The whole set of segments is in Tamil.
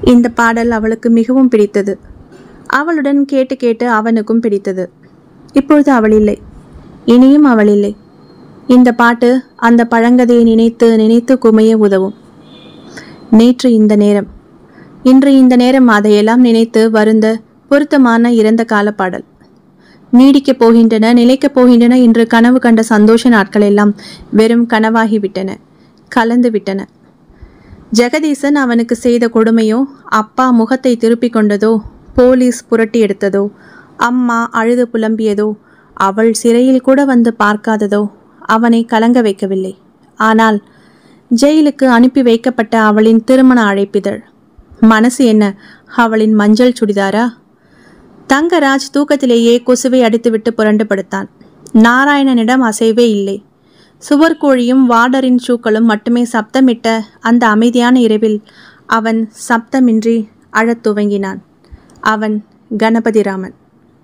இந்த பாடல் அவளுக்கு மிகவும் பிடித்தது அவளுடன் கேட்டு கேட்டு அவனுக்கும் பிடித்தது இப்பொழுது அவள் இல்லை இனியும் அவள் இல்லை இந்த பாட்டு அந்த பழங்கதையை நினைத்து நினைத்து குமைய உதவும் நேற்று இந்த நேரம் இன்று இந்த நேரம் அதையெல்லாம் நினைத்து வருந்த பொருத்தமான இறந்த கால பாடல் நீடிக்கப் போகின்றன நிலைக்கப் போகின்றன என்று கனவு கண்ட சந்தோஷ நாட்கள் எல்லாம் வெறும் கனவாகிவிட்டன கலந்து விட்டன ஜெகதீசன் அவனுக்கு செய்த கொடுமையோ அப்பா முகத்தை திருப்பிக் கொண்டதோ போலீஸ் புரட்டி எடுத்ததோ அம்மா அழுது புலம்பியதோ அவள் சிறையில் கூட வந்து பார்க்காததோ அவனை கலங்க வைக்கவில்லை ஆனால் ஜெயிலுக்கு அனுப்பி வைக்கப்பட்ட அவளின் திருமண அழைப்பிதழ் மனசு என்ன அவளின் மஞ்சள் சுடிதாரா தங்கராஜ் தூக்கத்திலேயே கொசுவை அடித்துவிட்டு புரண்டு படுத்தான் நாராயணனிடம் அசைவே இல்லை சுவர்கோழியும் வார்டரின் சூக்களும் மட்டுமே சப்தமிட்ட அந்த அமைதியான இரவில் அவன் சப்தமின்றி அழத் துவங்கினான் அவன் கணபதிராமன்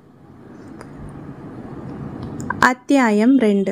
அத்தியாயம் ரெண்டு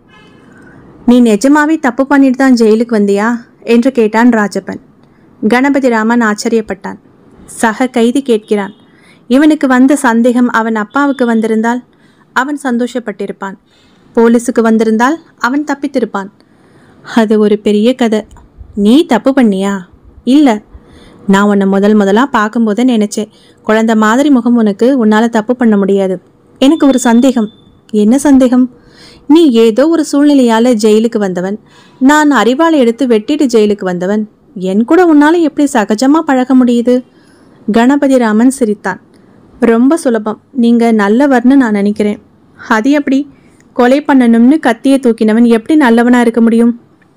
நீ நிஜமாவே தப்பு பண்ணிட்டு தான் ஜெயிலுக்கு வந்தியா என்று கேட்டான் ராஜப்பன் கணபதிராமன் ஆச்சரியப்பட்டான் சக கைதி கேட்கிறான் இவனுக்கு வந்த சந்தேகம் அவன் அப்பாவுக்கு வந்திருந்தால் அவன் சந்தோஷப்பட்டிருப்பான் போலீஸுக்கு வந்திருந்தால் அவன் தப்பித்திருப்பான் அது ஒரு பெரிய கதை நீ தப்பு பண்ணியா இல்லை நான் உன்னை முதல் முதலாக பார்க்கும்போதே நினச்சேன் குழந்தை மாதிரி முகம் உனக்கு உன்னால் தப்பு பண்ண முடியாது எனக்கு ஒரு சந்தேகம் என்ன சந்தேகம் நீ ஏதோ ஒரு சூழ்நிலையால் ஜெயிலுக்கு வந்தவன் நான் அறிவாளை எடுத்து வெட்டிட்டு ஜெயிலுக்கு வந்தவன் என் கூட உன்னால் எப்படி சகஜமாக பழக முடியுது கணபதிராமன் சிரித்தான் ரொம்ப சுலபம் நீங்கள் நல்லவர்னு நான் நினைக்கிறேன் அது எப்படி கொலை பண்ணணும்னு கத்தியை தூக்கினவன் எப்படி நல்லவனா இருக்க முடியும்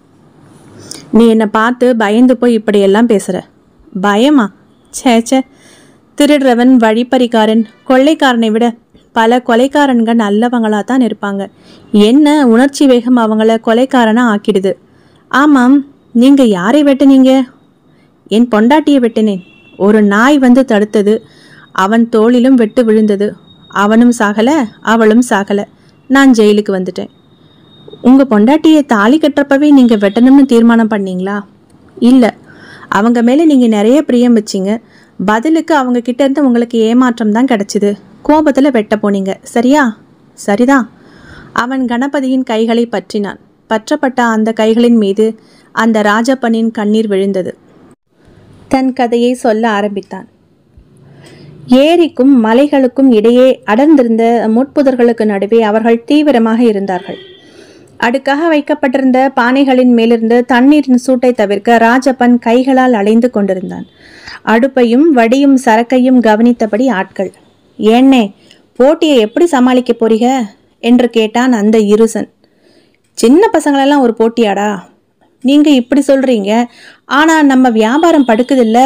நீ என்னை பார்த்து பயந்து போய் இப்படியெல்லாம் பேசுற பயமா ச்சே ச்சே திருடுறவன் வழிப்பறிக்காரன் கொள்ளைக்காரனை விட பல கொலைக்காரன்க நல்லவங்களா தான் இருப்பாங்க என்ன உணர்ச்சி வேகம் அவங்கள கொலைக்காரனா ஆக்கிடுது ஆமாம் நீங்க யாரை வெட்டுனீங்க என் பொண்டாட்டியை வெட்டினேன் ஒரு நாய் வந்து தடுத்தது அவன் தோளிலும் வெட்டு விழுந்தது அவனும் சாகல அவளும் சாகல நான் ஜெயிலுக்கு வந்துட்டேன் உங்க பொண்டாட்டியை தாலி கட்டுறப்பவே நீங்க வெட்டணும்னு தீர்மானம் பண்ணீங்களா இல்ல அவங்க மேல நீங்க நிறைய பிரியம் வச்சீங்க பதிலுக்கு அவங்க கிட்ட இருந்து உங்களுக்கு ஏமாற்றம் தான் கிடைச்சிது கோபத்துல வெட்ட போனீங்க சரியா சரிதான் அவன் கணபதியின் கைகளை பற்றினான் பற்றப்பட்ட அந்த கைகளின் மீது அந்த ராஜப்பனின் கண்ணீர் விழுந்தது தன் கதையை சொல்ல ஆரம்பித்தான் ஏரிக்கும் மலைகளுக்கும் இடையே அடர்ந்திருந்த முட்புதர்களுக்கு நடுவே அவர்கள் தீவிரமாக இருந்தார்கள் அடுக்காக வைக்கப்பட்டிருந்த பானைகளின் மேலிருந்து தண்ணீரின் சூட்டை தவிர்க்க ராஜப்பன் கைகளால் அலைந்து கொண்டிருந்தான் அடுப்பையும் வடியும் சரக்கையும் கவனித்தபடி ஆட்கள் ஏன்னே போட்டியை எப்படி சமாளிக்க போறீங்க என்று கேட்டான் அந்த இருசன் சின்ன பசங்களெல்லாம் ஒரு போட்டியாடா நீங்க இப்படி சொல்றீங்க ஆனா நம்ம வியாபாரம் படுக்குதில்ல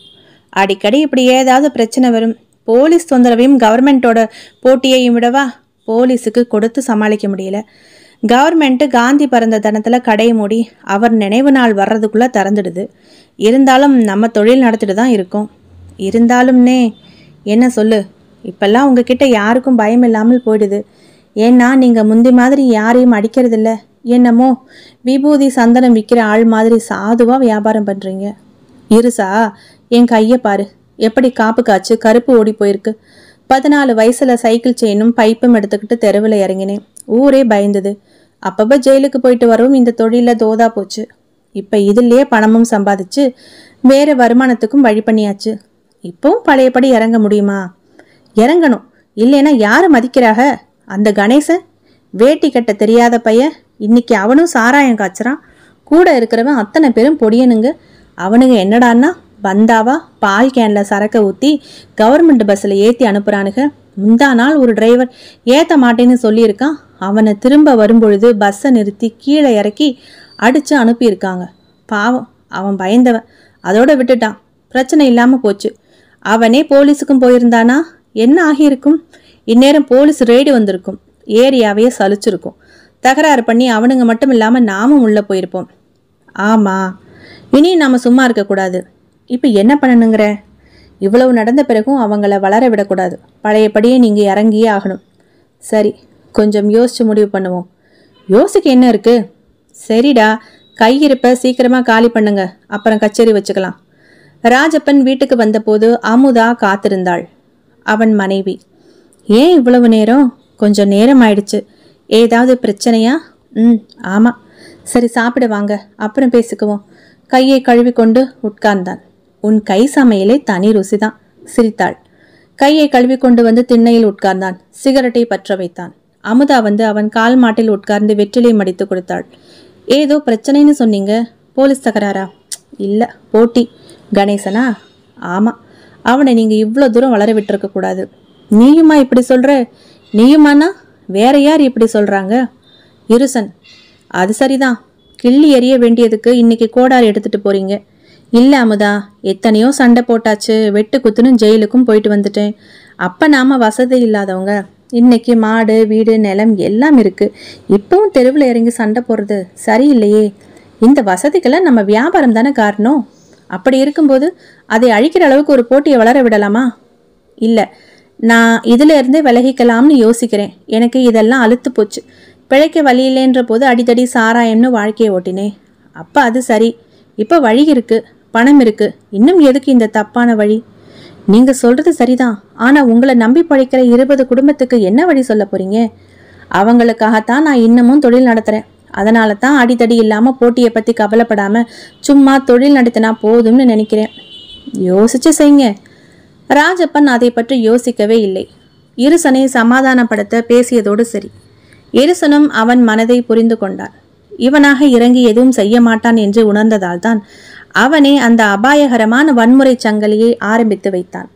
அடிக்கடி இப்படி ஏதாவது பிரச்சனை வரும் போலீஸ் தொந்தரவையும் கவர்மெண்ட்டோட போட்டியையும் விடவா போலீஸுக்கு கொடுத்து சமாளிக்க முடியல கவர்மெண்ட்டு காந்தி பிறந்த தினத்தில் கடையை மூடி அவர் நினைவு நாள் வர்றதுக்குள்ளே திறந்துடுது இருந்தாலும் நம்ம தொழில் நடத்திட்டு தான் இருக்கோம் இருந்தாலும்னே என்ன சொல்லு இப்பெல்லாம் உங்ககிட்ட யாருக்கும் பயம் இல்லாமல் போயிடுது ஏன்னா நீங்கள் முந்தி மாதிரி யாரையும் அடிக்கிறதில்ல என்னமோ விபூதி சந்தனம் விற்கிற ஆள் மாதிரி சாதுவாக வியாபாரம் பண்ணுறீங்க இருசா என் கையை பாரு எப்படி காப்பு காய்ச்சு கருப்பு ஓடி போயிருக்கு பதினாலு வயசுல சைக்கிள் செயினும் பைப்பும் எடுத்துக்கிட்டு தெருவில் இறங்கினேன் ஊரே பயந்தது அப்பப்போ ஜெயிலுக்கு போயிட்டு வரவும் இந்த தொழில தோதா போச்சு இப்போ இதுலயே பணமும் சம்பாதிச்சு வேற வருமானத்துக்கும் வழி பண்ணியாச்சு இப்போவும் பழையபடி இறங்க முடியுமா இறங்கணும் இல்லைன்னா யாரு மதிக்கிறாக அந்த கணேசன் வேட்டி கட்ட தெரியாத பையன் இன்னைக்கு அவனும் சாராயம் காய்ச்சறான் கூட இருக்கிறவன் அத்தனை பேரும் பொடியனுங்க அவனுங்க என்னடான்னா பந்தாவா பால் கேன்ல சரக்கை ஊற்றி கவர்மெண்ட் பஸ்ஸில் ஏற்றி அனுப்புறானுங்க முந்தா நாள் ஒரு டிரைவர் ஏற்ற மாட்டேன்னு சொல்லியிருக்கான் அவனை திரும்ப வரும்பொழுது பஸ்ஸை நிறுத்தி கீழே இறக்கி அடித்து அனுப்பியிருக்காங்க பாவம் அவன் பயந்தவன் அதோட விட்டுட்டான் பிரச்சனை இல்லாமல் போச்சு அவனே போலீஸுக்கும் போயிருந்தானா என்ன ஆகியிருக்கும் இந்நேரம் போலீஸ் ரெய்டு வந்திருக்கும் ஏரியாவையே சலிச்சிருக்கும் தகராறு பண்ணி அவனுங்க மட்டும் இல்லாமல் நாமும் உள்ளே போயிருப்போம் ஆமாம் இனி நாம் சும்மா இருக்கக்கூடாது இப்போ என்ன பண்ணணுங்கிற இவ்வளவு நடந்த பிறகும் அவங்கள வளர விடக்கூடாது பழையபடியே நீங்கள் இறங்கியே ஆகணும் சரி கொஞ்சம் யோசிச்சு முடிவு பண்ணுவோம் யோசிக்க என்ன இருக்கு சரிடா கையிருப்ப சீக்கிரமாக காலி பண்ணுங்க அப்புறம் கச்சேரி வச்சுக்கலாம் ராஜப்பன் வீட்டுக்கு வந்தபோது அமுதா காத்திருந்தாள் அவன் மனைவி ஏன் இவ்வளவு நேரம் கொஞ்சம் நேரம் ஆயிடுச்சு ஏதாவது பிரச்சனையா ம் ஆமாம் சரி சாப்பிட வாங்க அப்புறம் பேசிக்குவோம் கையை கழுவி கொண்டு உட்கார்ந்தான் உன் கை சமையலே தனி ருசிதான் சிரித்தாள் கையை கழுவி கொண்டு வந்து திண்ணையில் உட்கார்ந்தான் சிகரெட்டை பற்ற வைத்தான் அமுதா வந்து அவன் கால் மாட்டில் உட்கார்ந்து வெற்றிலை மடித்து கொடுத்தாள் ஏதோ பிரச்சனைன்னு சொன்னீங்க போலீஸ் தகராறா இல்ல போட்டி கணேசனா ஆமா அவனை நீங்க இவ்வளோ தூரம் வளர விட்டுருக்க கூடாது நீயுமா இப்படி சொல்ற நீயுமானா வேற யார் இப்படி சொல்றாங்க இருசன் அது சரிதான் கிள்ளி எறிய வேண்டியதுக்கு இன்னைக்கு கோடாரி எடுத்துட்டு போறீங்க இல்ல அமுதா எத்தனையோ சண்டை போட்டாச்சு வெட்டு குத்துன்னு ஜெயிலுக்கும் போயிட்டு வந்துட்டேன் அப்ப நாம வசதி இல்லாதவங்க இன்னைக்கு மாடு வீடு நிலம் எல்லாம் இருக்கு இப்பவும் தெருவில் இறங்கி சண்டை போடுறது சரியில்லையே இந்த வசதிக்கெல்லாம் நம்ம வியாபாரம் தானே காரணம் அப்படி இருக்கும்போது அதை அழிக்கிற அளவுக்கு ஒரு போட்டியை வளர விடலாமா இல்லை நான் இதுல இருந்தே விலகிக்கலாம்னு யோசிக்கிறேன் எனக்கு இதெல்லாம் அலுத்து போச்சு பிழைக்க வழி இல்லைன்ற போது அடித்தடி சாராயம்னு வாழ்க்கையை ஓட்டினேன் அப்போ அது சரி இப்போ வழி இருக்கு பணம் இருக்கு இன்னும் எதுக்கு இந்த தப்பான வழி நீங்க சொல்றது சரிதான் ஆனா உங்களை நம்பி பழைக்கிற இருபது குடும்பத்துக்கு என்ன வழி சொல்ல போறீங்க அவங்களுக்காகத்தான் நான் இன்னமும் தொழில் நடத்துறேன் அதனால தான் அடித்தடி இல்லாம போட்டியை பத்தி கவலைப்படாம சும்மா தொழில் நடத்தினா போதும்னு நினைக்கிறேன் யோசிச்சு செய்யுங்க ராஜப்பன் அதை பற்றி யோசிக்கவே இல்லை இருசனை சமாதானப்படுத்த பேசியதோடு சரி இருசனும் அவன் மனதை புரிந்து கொண்டான் இவனாக இறங்கி எதுவும் செய்ய மாட்டான் என்று உணர்ந்ததால் தான் அவனே அந்த அபாயகரமான வன்முறை சங்கிலியை ஆரம்பித்து வைத்தான்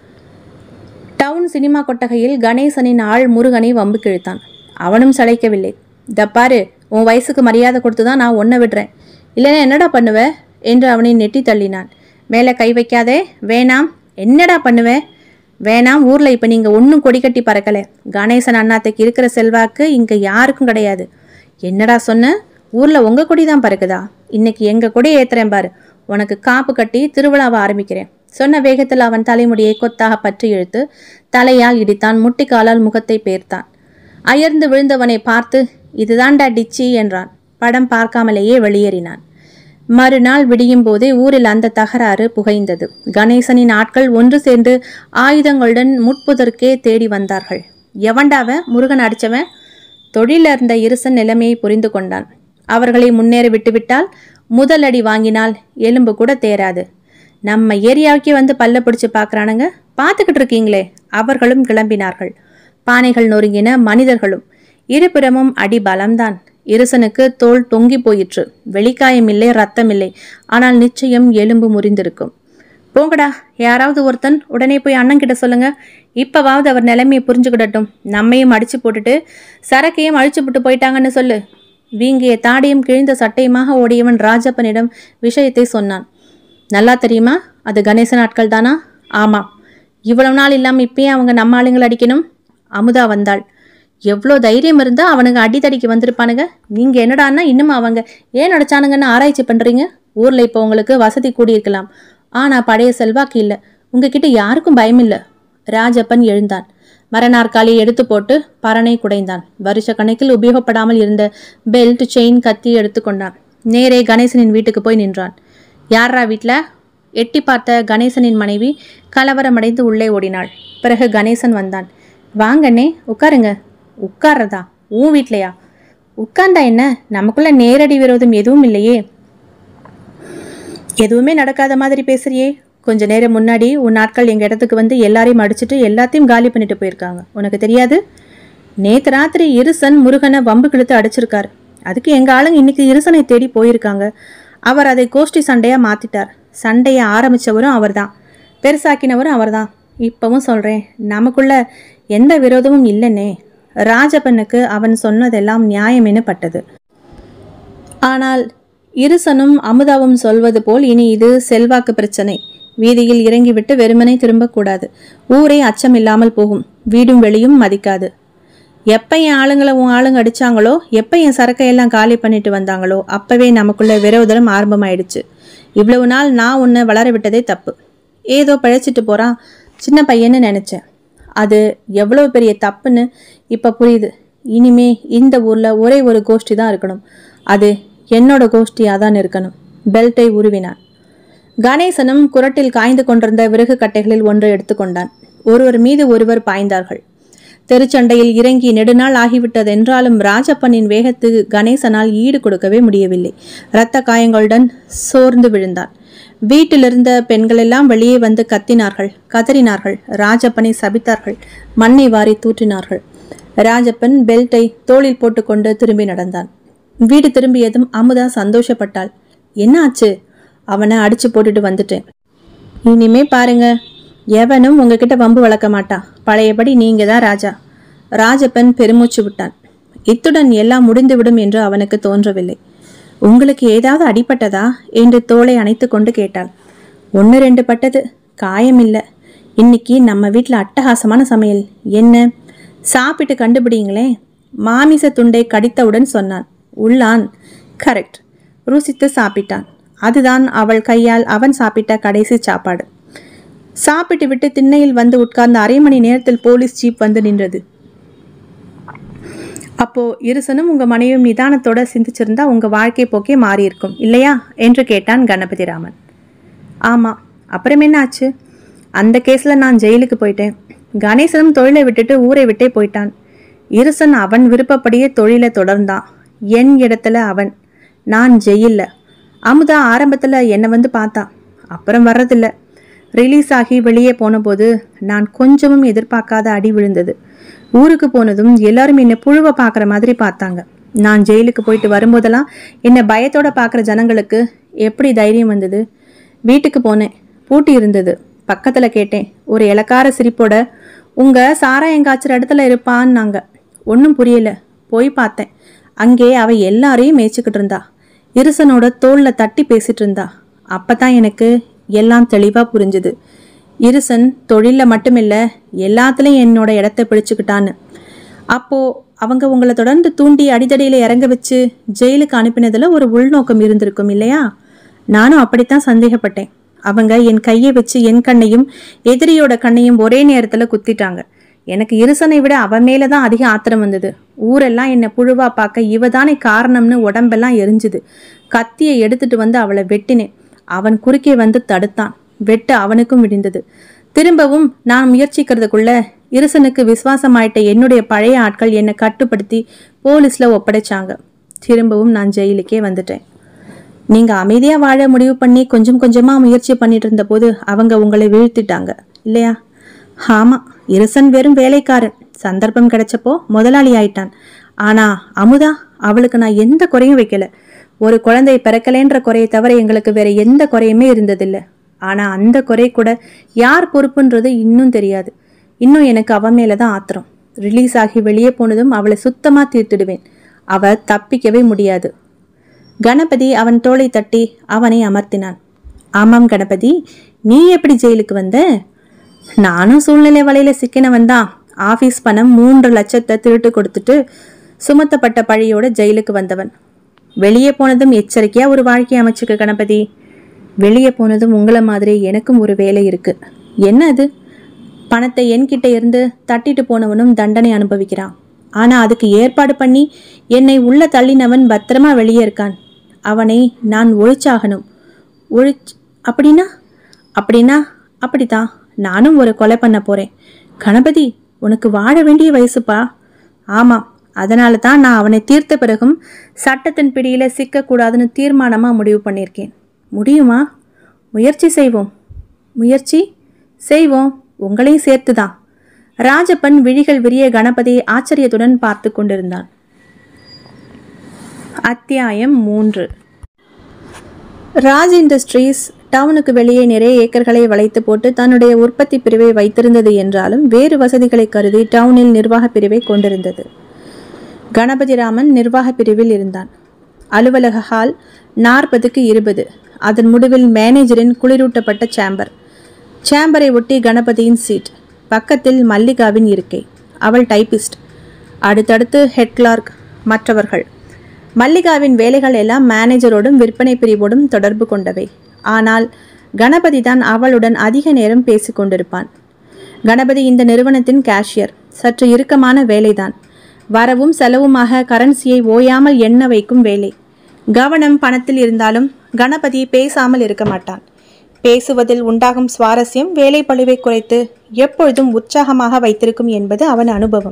டவுன் சினிமா கொட்டகையில் கணேசனின் ஆள் முருகனை வம்பு கிழித்தான் அவனும் சளைக்கவில்லை "இத பாரு உன் வயசுக்கு மரியாதை கொடுத்து தான் நான் ஒன்றை விடுறேன் இல்லைன்னா என்னடா பண்ணுவ என்று அவனை நெட்டி தள்ளினான் மேலே கை வைக்காதே வேணாம் என்னடா பண்ணுவ வேணாம் ஊரில் இப்போ நீங்கள் ஒன்றும் கொடி கட்டி பறக்கலை கணேசன் அண்ணாத்தைக்கு இருக்கிற செல்வாக்கு இங்கே யாருக்கும் கிடையாது என்னடா சொன்ன ஊரில் உங்கள் கொடி தான் பறக்குதா இன்னைக்கு எங்கள் கொடியை ஏத்துறேன் பாரு உனக்கு காப்பு கட்டி திருவிழாவை ஆரம்பிக்கிறேன் சொன்ன வேகத்தில் அவன் தலைமுடியை கொத்தாக பற்றி இழுத்து தலையால் இடித்தான் முட்டிக்காலால் முகத்தை பேர்த்தான் அயர்ந்து விழுந்தவனை பார்த்து இதுதான்டா டிச்சி என்றான் படம் பார்க்காமலேயே வெளியேறினான் மறுநாள் விடியும் போதே ஊரில் அந்த தகராறு புகைந்தது கணேசனின் ஆட்கள் ஒன்று சேர்ந்து ஆயுதங்களுடன் முட்புதற்கே தேடி வந்தார்கள் எவன்டாவன் முருகன் அடிச்சவன் தொழில இருந்த இருசன் நிலைமையை புரிந்து கொண்டான் அவர்களை முன்னேற விட்டுவிட்டால் முதல் அடி வாங்கினால் எலும்பு கூட தேராது நம்ம ஏரியாவுக்கே வந்து பல்ல பிடிச்சு பார்க்கறானுங்க பார்த்துக்கிட்டு இருக்கீங்களே அவர்களும் கிளம்பினார்கள் பானைகள் நொறுங்கின மனிதர்களும் இருபுறமும் அடி பலம்தான் இருசனுக்கு தோல் தொங்கி போயிற்று வெளிக்காயம் இல்லை ரத்தம் இல்லை ஆனால் நிச்சயம் எலும்பு முறிந்திருக்கும் போங்கடா யாராவது ஒருத்தன் உடனே போய் அண்ணன் கிட்ட சொல்லுங்க இப்பவாவது அவர் நிலைமையை புரிஞ்சுக்கிடட்டும் நம்மையும் அடிச்சு போட்டுட்டு சரக்கையும் அழிச்சு போட்டு போயிட்டாங்கன்னு சொல்லு வீங்கிய தாடியும் கிழிந்த சட்டையுமாக ஓடியவன் ராஜப்பனிடம் விஷயத்தை சொன்னான் நல்லா தெரியுமா அது கணேசன் ஆட்கள் தானா ஆமாம் இவ்வளவு நாள் இல்லாமல் இப்பயே அவங்க நம்ம ஆளுங்களை அடிக்கணும் அமுதா வந்தாள் எவ்வளோ தைரியம் இருந்தா அவனுங்க அடித்தடிக்கு வந்திருப்பானுங்க நீங்க என்னடான்னா இன்னும் அவங்க ஏன் அடிச்சானுங்கன்னு ஆராய்ச்சி பண்றீங்க ஊர்ல இப்போ உங்களுக்கு வசதி கூடியிருக்கலாம் ஆனா பழைய செல்வாக்கு இல்லை உங்ககிட்ட யாருக்கும் பயம் இல்லை ராஜப்பன் எழுந்தான் மரநாற்காலியை எடுத்து போட்டு பறனை குடைந்தான் வருஷ கணக்கில் உபயோகப்படாமல் இருந்த பெல்ட் செயின் கத்தி எடுத்துக்கொண்டான் நேரே கணேசனின் வீட்டுக்கு போய் நின்றான் யாரா வீட்டில் எட்டி பார்த்த கணேசனின் மனைவி கலவரமடைந்து உள்ளே ஓடினாள் பிறகு கணேசன் வந்தான் வாங்கண்ணே உட்காருங்க உட்கார்றதா உன் வீட்லையா உட்கார்ந்தா என்ன நமக்குள்ள நேரடி விரோதம் எதுவும் இல்லையே எதுவுமே நடக்காத மாதிரி பேசுறியே கொஞ்ச நேரம் முன்னாடி உன் நாட்கள் எங்க இடத்துக்கு வந்து எல்லாரையும் அடிச்சிட்டு எல்லாத்தையும் காலி பண்ணிட்டு போயிருக்காங்க உனக்கு தெரியாது நேத்து ராத்திரி இருசன் முருகனை வம்பு கிழித்து அடிச்சிருக்காரு அதுக்கு எங்க ஆளுங்க இன்னைக்கு இருசனை தேடி போயிருக்காங்க அவர் அதை கோஷ்டி சண்டையா மாத்திட்டார் சண்டையை ஆரம்பிச்சவரும் அவர்தான் பெருசாக்கினவரும் அவர்தான் இப்பவும் சொல்றேன் நமக்குள்ள எந்த விரோதமும் இல்லைன்னே ராஜப்பனுக்கு அவன் சொன்னதெல்லாம் நியாயமென பட்டது ஆனால் இருசனும் அமுதாவும் சொல்வது போல் இனி இது செல்வாக்கு பிரச்சனை வீதியில் இறங்கிவிட்டு வெறுமனே திரும்பக்கூடாது ஊரே அச்சமில்லாமல் போகும் வீடும் வெளியும் மதிக்காது எப்போ என் ஆளுங்களை உன் ஆளுங்க அடிச்சாங்களோ எப்போ என் சரக்கையெல்லாம் காலி பண்ணிட்டு வந்தாங்களோ அப்பவே நமக்குள்ள விரோதம் ஆரம்பமாயிடுச்சு இவ்வளவு நாள் நான் உன்னை வளர விட்டதே தப்பு ஏதோ பிழைச்சிட்டு போறான் சின்ன பையன்னு நினைச்சேன் அது எவ்வளவு பெரிய தப்புன்னு இப்போ புரியுது இனிமே இந்த ஊர்ல ஒரே ஒரு கோஷ்டி தான் இருக்கணும் அது என்னோட கோஷ்டியாக தான் இருக்கணும் பெல்ட்டை உருவினான் கணேசனும் குரட்டில் காய்ந்து கொண்டிருந்த விறகு கட்டைகளில் ஒன்றை எடுத்துக்கொண்டான் ஒருவர் மீது ஒருவர் பாய்ந்தார்கள் தெருச்சண்டையில் இறங்கி நெடுநாள் ஆகிவிட்டதென்றாலும் ராஜப்பனின் வேகத்துக்கு கணேசனால் ஈடு கொடுக்கவே முடியவில்லை இரத்த காயங்களுடன் சோர்ந்து விழுந்தான் வீட்டிலிருந்த பெண்களெல்லாம் வெளியே வந்து கத்தினார்கள் கதறினார்கள் ராஜப்பனை சபித்தார்கள் மண்ணை வாரி தூற்றினார்கள் ராஜப்பன் பெல்ட்டை தோளில் போட்டுக்கொண்டு திரும்பி நடந்தான் வீடு திரும்பியதும் அமுதா சந்தோஷப்பட்டாள் என்ன ஆச்சு அவனை அடிச்சு போட்டுட்டு வந்துட்டேன் இனிமே பாருங்க எவனும் உங்ககிட்ட வம்பு வளர்க்க மாட்டான் பழையபடி நீங்க தான் ராஜா ராஜப்பன் பெருமூச்சு விட்டான் இத்துடன் எல்லாம் முடிந்துவிடும் என்று அவனுக்கு தோன்றவில்லை உங்களுக்கு ஏதாவது அடிபட்டதா என்று தோளை அணைத்து கொண்டு கேட்டாள் ஒன்று ரெண்டு பட்டது காயம் இல்லை இன்னைக்கு நம்ம வீட்டில் அட்டகாசமான சமையல் என்ன சாப்பிட்டு கண்டுபிடிங்களேன் மாமிச துண்டை கடித்தவுடன் சொன்னான் உள்ளான் கரெக்ட் ருசித்து சாப்பிட்டான் அதுதான் அவள் கையால் அவன் சாப்பிட்ட கடைசி சாப்பாடு சாப்பிட்டு விட்டு திண்ணையில் வந்து உட்கார்ந்த அரை மணி நேரத்தில் போலீஸ் ஜீப் வந்து நின்றது அப்போ இருசனும் உங்க மனைவியும் நிதானத்தோட சிந்திச்சிருந்தா உங்க வாழ்க்கை போக்கே மாறி இருக்கும் இல்லையா என்று கேட்டான் கணபதி ராமன் ஆமா அப்புறம் என்ன ஆச்சு அந்த கேஸ்ல நான் ஜெயிலுக்கு போயிட்டேன் கணேசனும் தொழிலை விட்டுட்டு ஊரை விட்டே போயிட்டான் இருசன் அவன் விருப்பப்படியே தொழிலை தொடர்ந்தான் என் இடத்துல அவன் நான் ஜெயில்ல அமுதா ஆரம்பத்துல என்னை வந்து பார்த்தா அப்புறம் வர்றதில்ல ரிலீஸ் ஆகி வெளியே போனபோது நான் கொஞ்சமும் எதிர்பார்க்காத அடி விழுந்தது ஊருக்கு போனதும் எல்லாரும் என்னை புழுவை பார்க்குற மாதிரி பார்த்தாங்க நான் ஜெயிலுக்கு போயிட்டு வரும்போதெல்லாம் என்னை பயத்தோட பார்க்குற ஜனங்களுக்கு எப்படி தைரியம் வந்தது வீட்டுக்கு போனேன் பூட்டி இருந்தது பக்கத்தில் கேட்டேன் ஒரு இலக்கார சிரிப்போட உங்க சாராயம் காய்ச்சற இடத்துல இருப்பான்னாங்க ஒன்றும் புரியல போய் பார்த்தேன் அங்கே அவ எல்லாரையும் மேய்ச்சிக்கிட்டு இருந்தா இருசனோட தோல்ல தட்டி பேசிட்டு இருந்தா அப்பதான் எனக்கு எல்லாம் தெளிவா புரிஞ்சுது இருசன் தொழில்ல மட்டுமில்ல எல்லாத்துலயும் என்னோட இடத்த பிடிச்சுக்கிட்டான்னு அப்போ அவங்க உங்களை தொடர்ந்து தூண்டி அடிதடியில இறங்க வச்சு ஜெயிலுக்கு அனுப்பினதுல ஒரு உள்நோக்கம் இருந்திருக்கும் இல்லையா நானும் அப்படித்தான் சந்தேகப்பட்டேன் அவங்க என் கையை வச்சு என் கண்ணையும் எதிரியோட கண்ணையும் ஒரே நேரத்துல குத்திட்டாங்க எனக்கு இருசனை விட அவன் மேல தான் அதிக ஆத்திரம் வந்தது ஊரெல்லாம் என்னை புழுவா பார்க்க இவ தானே காரணம்னு உடம்பெல்லாம் எரிஞ்சுது கத்தியை எடுத்துட்டு வந்து அவளை வெட்டினேன் அவன் குறுக்கே வந்து தடுத்தான் வெட்டு அவனுக்கும் விடிந்தது திரும்பவும் நான் முயற்சிக்கிறதுக்குள்ள இருசனுக்கு விசுவாசமாயிட்ட என்னுடைய பழைய ஆட்கள் என்னை கட்டுப்படுத்தி போலீஸ்ல ஒப்படைச்சாங்க திரும்பவும் நான் ஜெயிலுக்கே வந்துட்டேன் நீங்க அமைதியா வாழ முடிவு பண்ணி கொஞ்சம் கொஞ்சமா முயற்சி பண்ணிட்டு இருந்தபோது அவங்க உங்களை வீழ்த்திட்டாங்க இல்லையா ஆமா இருசன் வெறும் வேலைக்காரன் சந்தர்ப்பம் கிடைச்சப்போ முதலாளி ஆயிட்டான் ஆனா அமுதா அவளுக்கு நான் எந்த குறையும் வைக்கல ஒரு குழந்தை பிறக்கலேன்ற குறையை தவிர எங்களுக்கு வேற எந்த குறையுமே இருந்ததில்ல ஆனா அந்த குறை கூட யார் பொறுப்புன்றது இன்னும் தெரியாது இன்னும் எனக்கு அவ மேலதான் ஆத்திரம் ரிலீஸ் ஆகி வெளியே போனதும் அவளை சுத்தமா தீர்த்திடுவேன் அவ தப்பிக்கவே முடியாது கணபதி அவன் தோளை தட்டி அவனை அமர்த்தினான் ஆமாம் கணபதி நீ எப்படி ஜெயிலுக்கு வந்த நானும் சூழ்நிலை வலையில சிக்கினவன் தான் ஆபீஸ் பணம் மூன்று லட்சத்தை திருட்டு கொடுத்துட்டு சுமத்தப்பட்ட பழியோட ஜெயிலுக்கு வந்தவன் வெளியே போனதும் எச்சரிக்கையா ஒரு வாழ்க்கை அமைச்சுக்க கணபதி வெளியே போனதும் உங்களை மாதிரி எனக்கும் ஒரு வேலை இருக்கு என்ன அது பணத்தை என்கிட்ட இருந்து தட்டிட்டு போனவனும் தண்டனை அனுபவிக்கிறான் ஆனா அதுக்கு ஏற்பாடு பண்ணி என்னை உள்ள தள்ளினவன் பத்திரமா வெளியே இருக்கான் அவனை நான் ஒழிச்சாகணும் ஒழிச் அப்படின்னா அப்படின்னா அப்படித்தான் நானும் ஒரு கொலை பண்ண போறேன் கணபதி உனக்கு வாழ வேண்டிய வயசுப்பா ஆமாம் அதனால தான் நான் அவனை தீர்த்த பிறகும் சட்டத்தின் பிடியில சிக்கக்கூடாதுன்னு தீர்மானமா முடிவு பண்ணியிருக்கேன் முடியுமா முயற்சி செய்வோம் முயற்சி செய்வோம் உங்களையும் சேர்த்துதான் ராஜப்பன் விழிகள் விரிய கணபதியை ஆச்சரியத்துடன் பார்த்து கொண்டிருந்தான் அத்தியாயம் மூன்று ராஜ் இண்டஸ்ட்ரீஸ் டவுனுக்கு வெளியே நிறைய ஏக்கர்களை வளைத்து போட்டு தன்னுடைய உற்பத்தி பிரிவை வைத்திருந்தது என்றாலும் வேறு வசதிகளை கருதி டவுனில் நிர்வாக பிரிவை கொண்டிருந்தது கணபதிராமன் நிர்வாக பிரிவில் இருந்தான் அலுவலக ஹால் நாற்பதுக்கு இருபது அதன் முடிவில் மேனேஜரின் குளிரூட்டப்பட்ட சேம்பர் சேம்பரை ஒட்டி கணபதியின் சீட் பக்கத்தில் மல்லிகாவின் இருக்கை அவள் டைபிஸ்ட் அடுத்தடுத்து ஹெட் கிளார்க் மற்றவர்கள் மல்லிகாவின் வேலைகள் எல்லாம் மேனேஜரோடும் விற்பனை பிரிவோடும் தொடர்பு கொண்டவை ஆனால் கணபதி தான் அவளுடன் அதிக நேரம் பேசிக் கொண்டிருப்பான் கணபதி இந்த நிறுவனத்தின் கேஷியர் சற்று இறுக்கமான வேலைதான் வரவும் செலவுமாக கரன்சியை ஓயாமல் எண்ண வைக்கும் வேலை கவனம் பணத்தில் இருந்தாலும் கணபதி பேசாமல் இருக்க மாட்டான் பேசுவதில் உண்டாகும் சுவாரஸ்யம் வேலை பளுவை குறைத்து எப்பொழுதும் உற்சாகமாக வைத்திருக்கும் என்பது அவன் அனுபவம்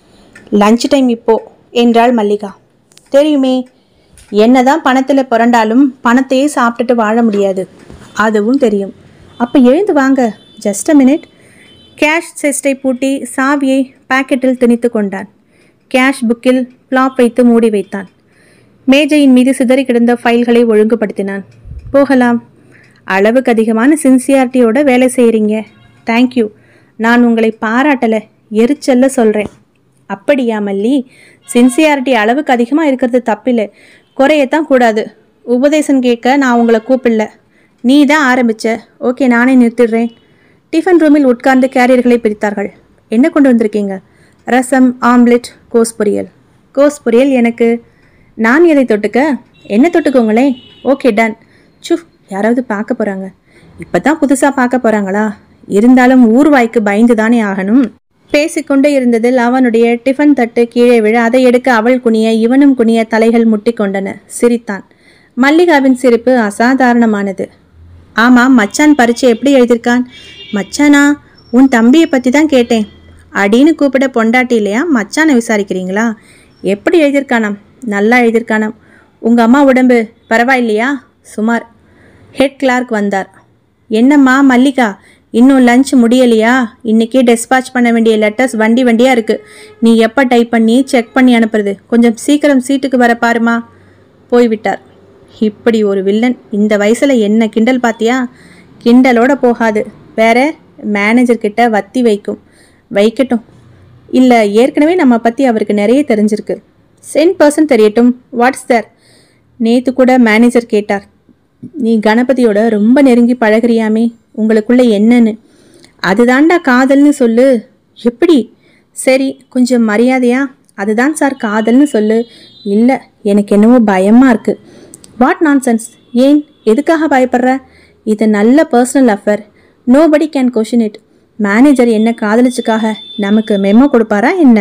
லஞ்ச் டைம் இப்போ என்றாள் மல்லிகா தெரியுமே என்னதான் பணத்தில் புரண்டாலும் பணத்தையே சாப்பிட்டுட்டு வாழ முடியாது அதுவும் தெரியும் அப்போ எழுந்து வாங்க ஜஸ்ட் அ மினிட் கேஷ் செஸ்டை பூட்டி சாவியை பாக்கெட்டில் திணித்து கொண்டான் கேஷ் புக்கில் பிளாப் வைத்து மூடி வைத்தான் மேஜையின் மீது சிதறி கிடந்த ஃபைல்களை ஒழுங்குபடுத்தினான் போகலாம் அளவுக்கு அதிகமான சின்சியாரிட்டியோட வேலை செய்கிறீங்க தேங்க்யூ நான் உங்களை பாராட்டலை எரிச்சல்ல சொல்கிறேன் அப்படியா மல்லி சின்சியாரிட்டி அளவுக்கு அதிகமாக இருக்கிறது தப்பில்லை குறையத்தான் கூடாது உபதேசம் கேட்க நான் உங்களை கூப்பிடல நீ தான் ஆரம்பிச்ச ஓகே நானே நிறுத்திடுறேன் டிஃபன் ரூமில் உட்கார்ந்து கேரியர்களை பிரித்தார்கள் என்ன கொண்டு வந்திருக்கீங்க ரசம் ஆம்லெட் கோஸ் பொரியல் கோஸ் பொரியல் எனக்கு நான் எதை தொட்டுக்க என்ன தொட்டுக்கோங்களே ஓகே டன் சுஃப் யாராவது பார்க்க போகிறாங்க இப்போ தான் புதுசாக பார்க்க போகிறாங்களா இருந்தாலும் ஊர்வாய்க்கு பயந்து தானே ஆகணும் பேசிக்கொண்டே இருந்ததில் அவனுடைய டிஃபன் தட்டு கீழே விழ அதை எடுக்க அவள் குனிய இவனும் குனிய தலைகள் முட்டிக்கொண்டன சிரித்தான் மல்லிகாவின் சிரிப்பு அசாதாரணமானது ஆமாம் மச்சான் பரீட்சை எப்படி எழுதியிருக்கான் மச்சானா உன் தம்பியை பற்றி தான் கேட்டேன் அடின்னு கூப்பிட பொண்டாட்டி இல்லையா மச்சானை விசாரிக்கிறீங்களா எப்படி எழுதியிருக்கானாம் நல்லா எழுதியிருக்கானாம் உங்கள் அம்மா உடம்பு பரவாயில்லையா சுமார் ஹெட் கிளார்க் வந்தார் என்னம்மா மல்லிகா இன்னும் லஞ்ச் முடியலையா இன்னைக்கே டெஸ்பாச் பண்ண வேண்டிய லெட்டர்ஸ் வண்டி வண்டியாக இருக்குது நீ எப்போ டைப் பண்ணி செக் பண்ணி அனுப்புறது கொஞ்சம் சீக்கிரம் சீட்டுக்கு வர பாருமா போய்விட்டார் இப்படி ஒரு வில்லன் இந்த வயசில் என்ன கிண்டல் பாத்தியா கிண்டலோட போகாது வேற மேனேஜர் கிட்ட வத்தி வைக்கும் வைக்கட்டும் இல்லை ஏற்கனவே நம்ம பற்றி அவருக்கு நிறைய தெரிஞ்சிருக்கு சென் பர்சன் தெரியட்டும் வாட்ஸ் தர் நேத்து கூட மேனேஜர் கேட்டார் நீ கணபதியோட ரொம்ப நெருங்கி பழகுறியாமே உங்களுக்குள்ள என்னன்னு அதுதான்டா காதல்னு சொல்லு எப்படி சரி கொஞ்சம் மரியாதையா அதுதான் சார் காதல்னு சொல்லு இல்லை எனக்கு என்னவோ பயமாக இருக்கு வாட் நான்சென்ஸ் ஏன் எதுக்காக பயப்படுற இது நல்ல personal affair nobody can question it manager என்ன காதலிச்சுக்காக நமக்கு மெமோ கொடுப்பாரா என்ன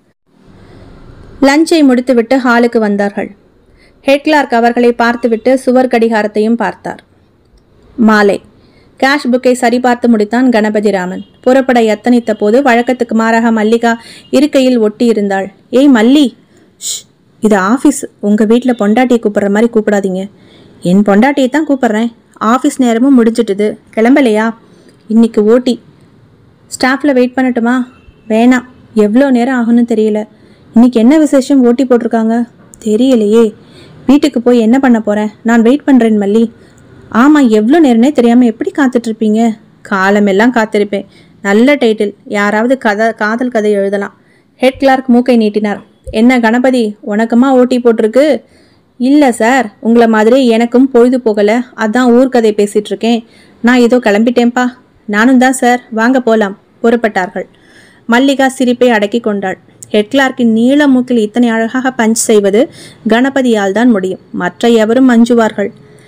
லஞ்சை முடித்துவிட்டு ஹாலுக்கு வந்தார்கள் ஹெட் கிளார்க் அவர்களை பார்த்துவிட்டு சுவர் கடிகாரத்தையும் பார்த்தார் மாலை கேஷ் புக்கை சரிபார்த்து முடித்தான் கணபதிராமன் புறப்பட எத்தனித்த போது வழக்கத்துக்கு மாறாக மல்லிகா இருக்கையில் ஒட்டி இருந்தாள் ஏய் மல்லி ஷ் இது ஆஃபீஸ் உங்கள் வீட்டில் பொண்டாட்டியை கூப்பிடுற மாதிரி கூப்பிடாதீங்க என் பொண்டாட்டியை தான் கூப்பிட்றேன் ஆஃபீஸ் நேரமும் முடிஞ்சிட்டுது கிளம்பலையா இன்னைக்கு ஓட்டி ஸ்டாஃபில் வெயிட் பண்ணட்டுமா வேணாம் எவ்வளோ நேரம் ஆகும்னு தெரியல இன்னைக்கு என்ன விசேஷம் ஓட்டி போட்டிருக்காங்க தெரியலையே வீட்டுக்கு போய் என்ன பண்ண போகிறேன் நான் வெயிட் பண்ணுறேன் மல்லி ஆமாம் எவ்வளோ நேரம்னே தெரியாமல் எப்படி காத்துட்ருப்பீங்க காலமெல்லாம் காத்திருப்பேன் நல்ல டைட்டில் யாராவது கதை காதல் கதை எழுதலாம் ஹெட் கிளார்க் மூக்கை நீட்டினார் என்ன கணபதி உனக்குமா ஓட்டி போட்டிருக்கு இல்லை சார் உங்களை மாதிரி எனக்கும் பொழுது போகலை அதான் ஊர்க்கதை பேசிகிட்டு இருக்கேன் நான் ஏதோ கிளம்பிட்டேன்ப்பா நானும் தான் சார் வாங்க போகலாம் புறப்பட்டார்கள் மல்லிகா சிரிப்பை அடக்கி கொண்டாள் ஹெட் கிளார்க்கின் நீள மூக்கில் இத்தனை அழகாக பஞ்ச் செய்வது கணபதியால் தான் முடியும் மற்ற எவரும் அஞ்சுவார்கள்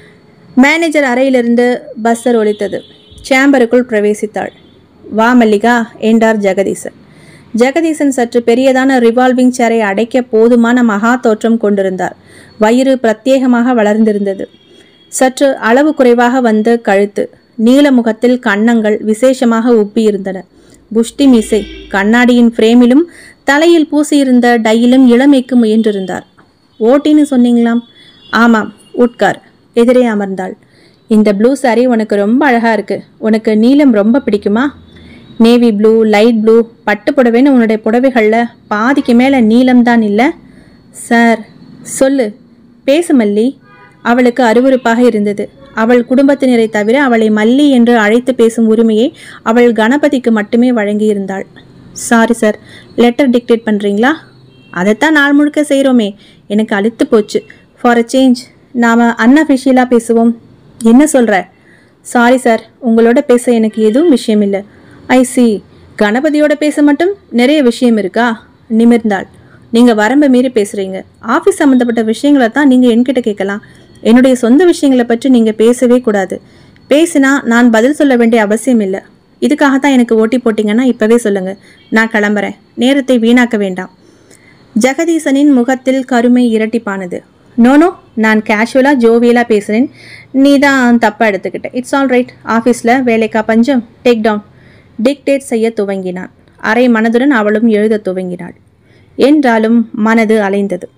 மேனேஜர் அறையிலிருந்து பஸ்ஸர் ஒலித்தது சேம்பருக்குள் பிரவேசித்தாள் வா மல்லிகா என்றார் ஜெகதீசன் ஜெகதீசன் சற்று பெரியதான ரிவால்விங் சேரை அடைக்க போதுமான மகா தோற்றம் கொண்டிருந்தார் வயிறு பிரத்யேகமாக வளர்ந்திருந்தது சற்று அளவு குறைவாக வந்த கழுத்து நீல முகத்தில் கன்னங்கள் விசேஷமாக உப்பியிருந்தன புஷ்டி மீசை கண்ணாடியின் ஃப்ரேமிலும் தலையில் பூசியிருந்த டையிலும் இளமைக்கு முயன்றிருந்தார் ஓட்டின்னு சொன்னீங்களாம் ஆமாம் உட்கார் எதிரே அமர்ந்தாள் இந்த ப்ளூ சாரி உனக்கு ரொம்ப அழகா இருக்கு உனக்கு நீலம் ரொம்ப பிடிக்குமா நேவி ப்ளூ லைட் ப்ளூ பட்டு புடவைன்னு உன்னுடைய புடவைகளில் பாதிக்கு மேலே நீலம் தான் இல்லை சார் சொல்லு பேசு மல்லி அவளுக்கு அருவருப்பாக இருந்தது அவள் குடும்பத்தினரை தவிர அவளை மல்லி என்று அழைத்து பேசும் உரிமையை அவள் கணபதிக்கு மட்டுமே வழங்கியிருந்தாள் சாரி சார் லெட்டர் டிக்டேட் பண்ணுறீங்களா அதைத்தான் நாள் முழுக்க செய்கிறோமே எனக்கு அழுத்து போச்சு ஃபார் அ சேஞ்ச் நாம் அன்அஃபிஷியலாக பேசுவோம் என்ன சொல்கிற சாரி சார் உங்களோட பேச எனக்கு எதுவும் விஷயம் இல்லை ஐ சி கணபதியோட பேச மட்டும் நிறைய விஷயம் இருக்கா நிமிர்ந்தாள் நீங்கள் வரம்பு மீறி பேசுகிறீங்க ஆஃபீஸ் சம்மந்தப்பட்ட விஷயங்களை தான் நீங்கள் என்கிட்ட கேட்கலாம் என்னுடைய சொந்த விஷயங்களை பற்றி நீங்கள் பேசவே கூடாது பேசினா நான் பதில் சொல்ல வேண்டிய அவசியம் இல்லை இதுக்காக தான் எனக்கு ஓட்டி போட்டிங்கன்னா இப்போவே சொல்லுங்கள் நான் கிளம்புறேன் நேரத்தை வீணாக்க வேண்டாம் ஜெகதீசனின் முகத்தில் கருமை இரட்டிப்பானது நோனோ நான் கேஷுவலாக ஜோவியலாக பேசுகிறேன் நீ தான் தப்பாக எடுத்துக்கிட்ட இட்ஸ் ஆல் ரைட் ஆஃபீஸில் வேலைக்கா பஞ்சம் டேக் டவுன் டிக்டேட் செய்ய துவங்கினான் அரை மனதுடன் அவளும் எழுத துவங்கினாள் என்றாலும் மனது அலைந்தது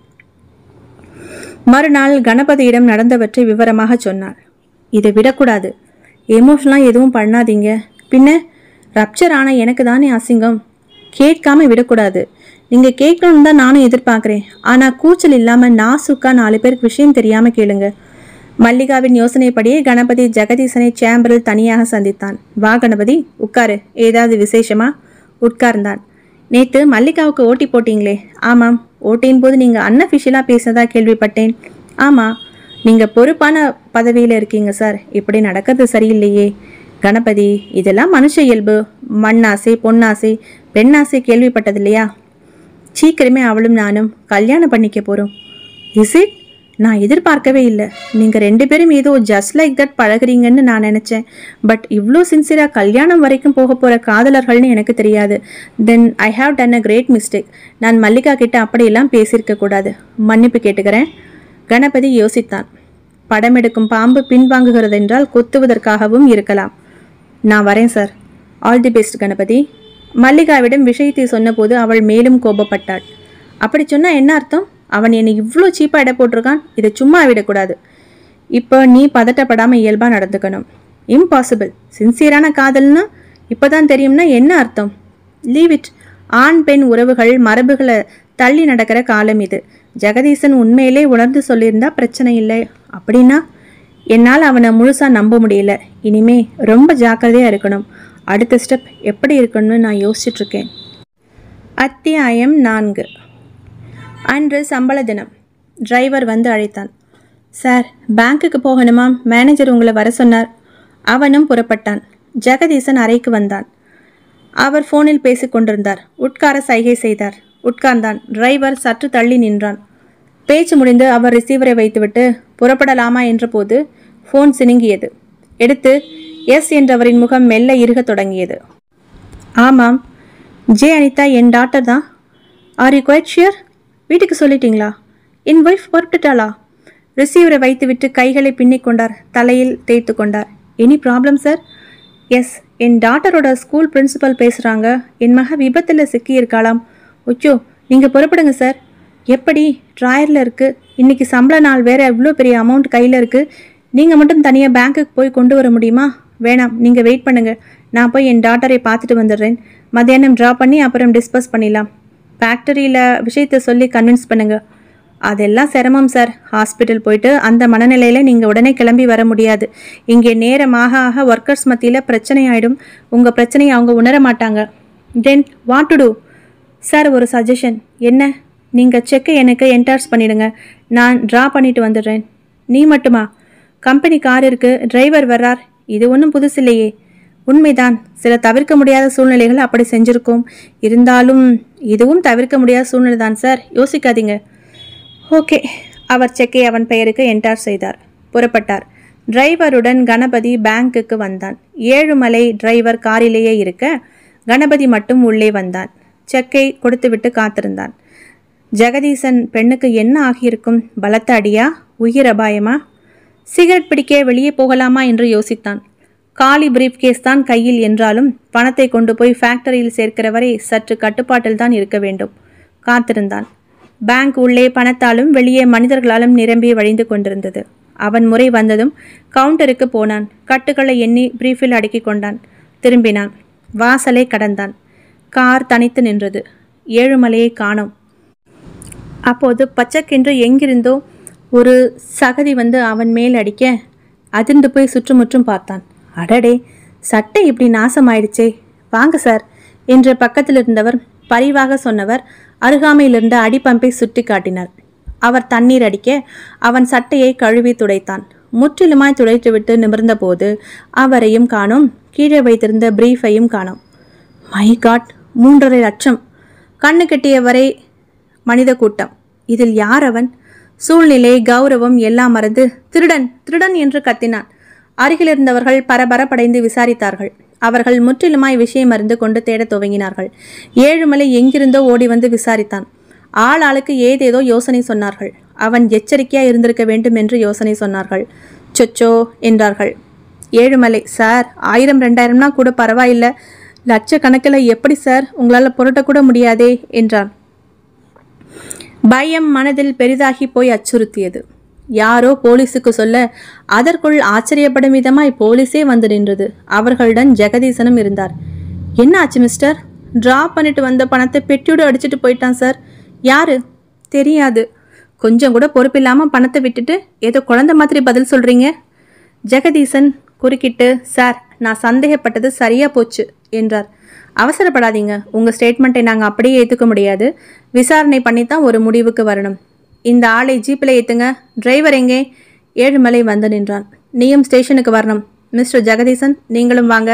மறுநாள் கணபதியிடம் நடந்தவற்றை விவரமாக சொன்னாள் இதை விடக்கூடாது எமோஷனலாக எதுவும் பண்ணாதீங்க பின்ன ரப்சர் ஆன எனக்கு தானே அசிங்கம் கேட்காம விடக்கூடாது நீங்கள் கேட்கணும்னு தான் நானும் எதிர்பார்க்குறேன் ஆனால் கூச்சல் இல்லாமல் நாசுக்கா நாலு பேருக்கு விஷயம் தெரியாமல் கேளுங்க மல்லிகாவின் யோசனைப்படியே கணபதி ஜெகதீசனை சேம்பரில் தனியாக சந்தித்தான் வா கணபதி உட்காரு ஏதாவது விசேஷமா உட்கார்ந்தான் நேத்து மல்லிகாவுக்கு ஓட்டி போட்டீங்களே ஆமாம் ஓட்டின் போது நீங்கள் அன்அஃபிஷியலாக பேசுனதா கேள்விப்பட்டேன் ஆமாம் நீங்கள் பொறுப்பான பதவியில் இருக்கீங்க சார் இப்படி நடக்கிறது சரியில்லையே கணபதி இதெல்லாம் மனுஷ இயல்பு மண்ணாசை பொன்னாசை பெண்ணாசை கேள்விப்பட்டது இல்லையா சீக்கிரமே அவளும் நானும் கல்யாணம் பண்ணிக்க போகிறோம் இஸ் இட் நான் எதிர்பார்க்கவே இல்லை நீங்கள் ரெண்டு பேரும் ஏதோ ஜஸ்ட் லைக் தட் பழகுறீங்கன்னு நான் நினச்சேன் பட் இவ்வளோ சின்சியராக கல்யாணம் வரைக்கும் போக போகிற காதலர்கள்னு எனக்கு தெரியாது then I have done a great mistake நான் மல்லிகா கிட்ட அப்படியெல்லாம் பேசியிருக்க கூடாது மன்னிப்பு கேட்டுக்கிறேன் கணபதி யோசித்தான் படம் எடுக்கும் பாம்பு பின்வாங்குகிறது என்றால் கொத்துவதற்காகவும் இருக்கலாம் நான் வரேன் sir all the best Ganapathi மல்லிகாவிடம் விஷயத்தை சொன்னபோது அவள் மேலும் கோபப்பட்டாள் அப்படி சொன்னா என்ன அர்த்தம் அவன் என்னை இவ்வளோ சீப்பாக எடை போட்டிருக்கான் இதை சும்மா விடக்கூடாது இப்போ நீ பதட்டப்படாமல் இயல்பாக நடந்துக்கணும் இம்பாசிபிள் சின்சியரான காதல்னா இப்போதான் தெரியும்னா என்ன அர்த்தம் லீவ் இட் ஆண் பெண் உறவுகள் மரபுகளை தள்ளி நடக்கிற காலம் இது ஜெகதீசன் உண்மையிலே உணர்ந்து சொல்லியிருந்தா பிரச்சனை இல்லை அப்படின்னா என்னால் அவனை முழுசாக நம்ப முடியல இனிமே ரொம்ப ஜாக்கிரதையாக இருக்கணும் அடுத்த ஸ்டெப் எப்படி இருக்கணும்னு நான் யோசிச்சுட்டு இருக்கேன் அத்தியாயம் நான்கு அன்று சம்பள தினம் டிரைவர் வந்து அழைத்தான் சார் பேங்க்குக்கு போகணுமாம் மேனேஜர் உங்களை வர சொன்னார் அவனும் புறப்பட்டான் ஜெகதீசன் அறைக்கு வந்தான் அவர் ஃபோனில் பேசிக் கொண்டிருந்தார் உட்கார சைகை செய்தார் உட்கார்ந்தான் டிரைவர் சற்று தள்ளி நின்றான் பேச்சு முடிந்து அவர் ரிசீவரை வைத்துவிட்டு புறப்படலாமா என்றபோது ஃபோன் சினுங்கியது எடுத்து எஸ் என்றவரின் முகம் மெல்ல இறுகத் தொடங்கியது ஆமாம் ஜே அனிதா என் டாக்டர் தான் ஆர் யூ குவைட் ஷியர் வீட்டுக்கு சொல்லிட்டீங்களா என் ஒய்ஃப் புறப்பட்டுட்டாளா ரிசீவரை வைத்துவிட்டு கைகளை பின்னிக் கொண்டார் தலையில் தேய்த்து கொண்டார் எனி ப்ராப்ளம் சார் எஸ் என் டாட்டரோட ஸ்கூல் பிரின்சிபல் பேசுகிறாங்க என் மக விபத்தில் சிக்கியிருக்காளாம் ஒச்சோ நீங்கள் புறப்படுங்க சார் எப்படி ட்ராயரில் இருக்குது இன்னைக்கு சம்பள நாள் வேற எவ்வளோ பெரிய அமௌண்ட் கையில் இருக்குது நீங்கள் மட்டும் தனியாக பேங்க்குக்கு போய் கொண்டு வர முடியுமா வேணாம் நீங்கள் வெயிட் பண்ணுங்க நான் போய் என் டாட்டரை பார்த்துட்டு வந்துடுறேன் மத்தியானம் ட்ரா பண்ணி அப்புறம் டிஸ்பஸ் பண்ணிடலாம் ஃபேக்டரியில் விஷயத்தை சொல்லி கன்வின்ஸ் பண்ணுங்க அதெல்லாம் சிரமம் சார் ஹாஸ்பிட்டல் போயிட்டு அந்த மனநிலையில் நீங்கள் உடனே கிளம்பி வர முடியாது இங்கே நேரமாக ஆக ஒர்க்கர்ஸ் மத்தியில் பிரச்சனை ஆகிடும் உங்கள் பிரச்சனையை அவங்க உணர மாட்டாங்க then what to do sir ஒரு சஜஷன் என்ன நீங்கள் செக்கை எனக்கு என்டார்ஸ் பண்ணிடுங்க நான் ட்ரா பண்ணிட்டு வந்துடுறேன் நீ மட்டுமா கம்பெனி கார் இருக்கு டிரைவர் வர்றார் இது ஒன்றும் புதுசில்லையே உண்மைதான் சில தவிர்க்க முடியாத சூழ்நிலைகள் அப்படி செஞ்சிருக்கோம் இருந்தாலும் இதுவும் தவிர்க்க முடியாத சூழ்நிலை தான் சார் யோசிக்காதீங்க ஓகே அவர் செக்கை அவன் பெயருக்கு என்டார் செய்தார் புறப்பட்டார் டிரைவருடன் கணபதி பேங்க்குக்கு வந்தான் ஏழுமலை டிரைவர் காரிலேயே இருக்க கணபதி மட்டும் உள்ளே வந்தான் செக்கை கொடுத்துவிட்டு காத்திருந்தான் ஜெகதீசன் பெண்ணுக்கு என்ன ஆகியிருக்கும் பலத்த அடியா உயிர் அபாயமா சிகரெட் பிடிக்க வெளியே போகலாமா என்று யோசித்தான் காலி பிரீஃப் கேஸ் தான் கையில் என்றாலும் பணத்தை கொண்டு போய் ஃபேக்டரியில் சேர்க்கிற வரை சற்று கட்டுப்பாட்டில் தான் இருக்க வேண்டும் காத்திருந்தான் பேங்க் உள்ளே பணத்தாலும் வெளியே மனிதர்களாலும் நிரம்பி வழிந்து கொண்டிருந்தது அவன் முறை வந்ததும் கவுண்டருக்கு போனான் கட்டுகளை எண்ணி பிரீஃபில் அடுக்கிக் கொண்டான் திரும்பினான் வாசலை கடந்தான் கார் தனித்து நின்றது ஏழுமலையை காணோம் அப்போது பச்சக்கென்று எங்கிருந்தோ ஒரு சகதி வந்து அவன் மேல் அடிக்க அதிர்ந்து போய் சுற்றுமுற்றும் பார்த்தான் அடடே சட்டை இப்படி நாசமாயிடுச்சே வாங்க சார் என்று பக்கத்தில் இருந்தவர் பரிவாக சொன்னவர் அருகாமையில் இருந்த அடிப்பம்பை சுட்டி காட்டினார் அவர் தண்ணீர் அடிக்க அவன் சட்டையை கழுவி துடைத்தான் முற்றிலுமாய் துடைத்துவிட்டு நிமிர்ந்தபோது அவரையும் காணோம் கீழே வைத்திருந்த பிரீஃபையும் காணோம் மை காட் மூன்றரை லட்சம் கண்ணு கெட்டியவரை மனித கூட்டம் இதில் யார் அவன் சூழ்நிலை கௌரவம் எல்லாம் மறந்து திருடன் திருடன் என்று கத்தினான் அருகிலிருந்தவர்கள் பரபரப்படைந்து விசாரித்தார்கள் அவர்கள் முற்றிலுமாய் விஷயம் அறிந்து கொண்டு தேடத் துவங்கினார்கள் ஏழுமலை எங்கிருந்தோ ஓடி வந்து விசாரித்தான் ஆள் ஆளுக்கு ஏதேதோ யோசனை சொன்னார்கள் அவன் எச்சரிக்கையா இருந்திருக்க வேண்டும் என்று யோசனை சொன்னார்கள் சொச்சோ என்றார்கள் ஏழுமலை சார் ஆயிரம் ரெண்டாயிரம்னா கூட பரவாயில்லை லட்சக்கணக்கில் எப்படி சார் உங்களால் புரட்டக்கூட முடியாதே என்றான் பயம் மனதில் பெரிதாகி போய் அச்சுறுத்தியது யாரோ போலீஸுக்கு சொல்ல அதற்குள் ஆச்சரியப்படும் விதமாய் போலீஸே வந்து நின்றது அவர்களுடன் ஜெகதீசனும் இருந்தார் என்ன ஆச்சு மிஸ்டர் டிரா பண்ணிட்டு வந்த பணத்தை பெட்டியோடு அடிச்சிட்டு போயிட்டான் சார் யாரு தெரியாது கொஞ்சம் கூட பொறுப்பில்லாமல் பணத்தை விட்டுட்டு ஏதோ குழந்தை மாதிரி பதில் சொல்றீங்க ஜெகதீசன் குறுக்கிட்டு சார் நான் சந்தேகப்பட்டது சரியா போச்சு என்றார் அவசரப்படாதீங்க உங்கள் ஸ்டேட்மெண்ட்டை நாங்கள் அப்படியே ஏற்றுக்க முடியாது விசாரணை பண்ணி தான் ஒரு முடிவுக்கு வரணும் இந்த ஆளை ஜீப்பில் ஏற்றுங்க டிரைவர் எங்கே ஏழுமலை வந்து நின்றான் நீயும் ஸ்டேஷனுக்கு வரணும் மிஸ்டர் ஜெகதீசன் நீங்களும் வாங்க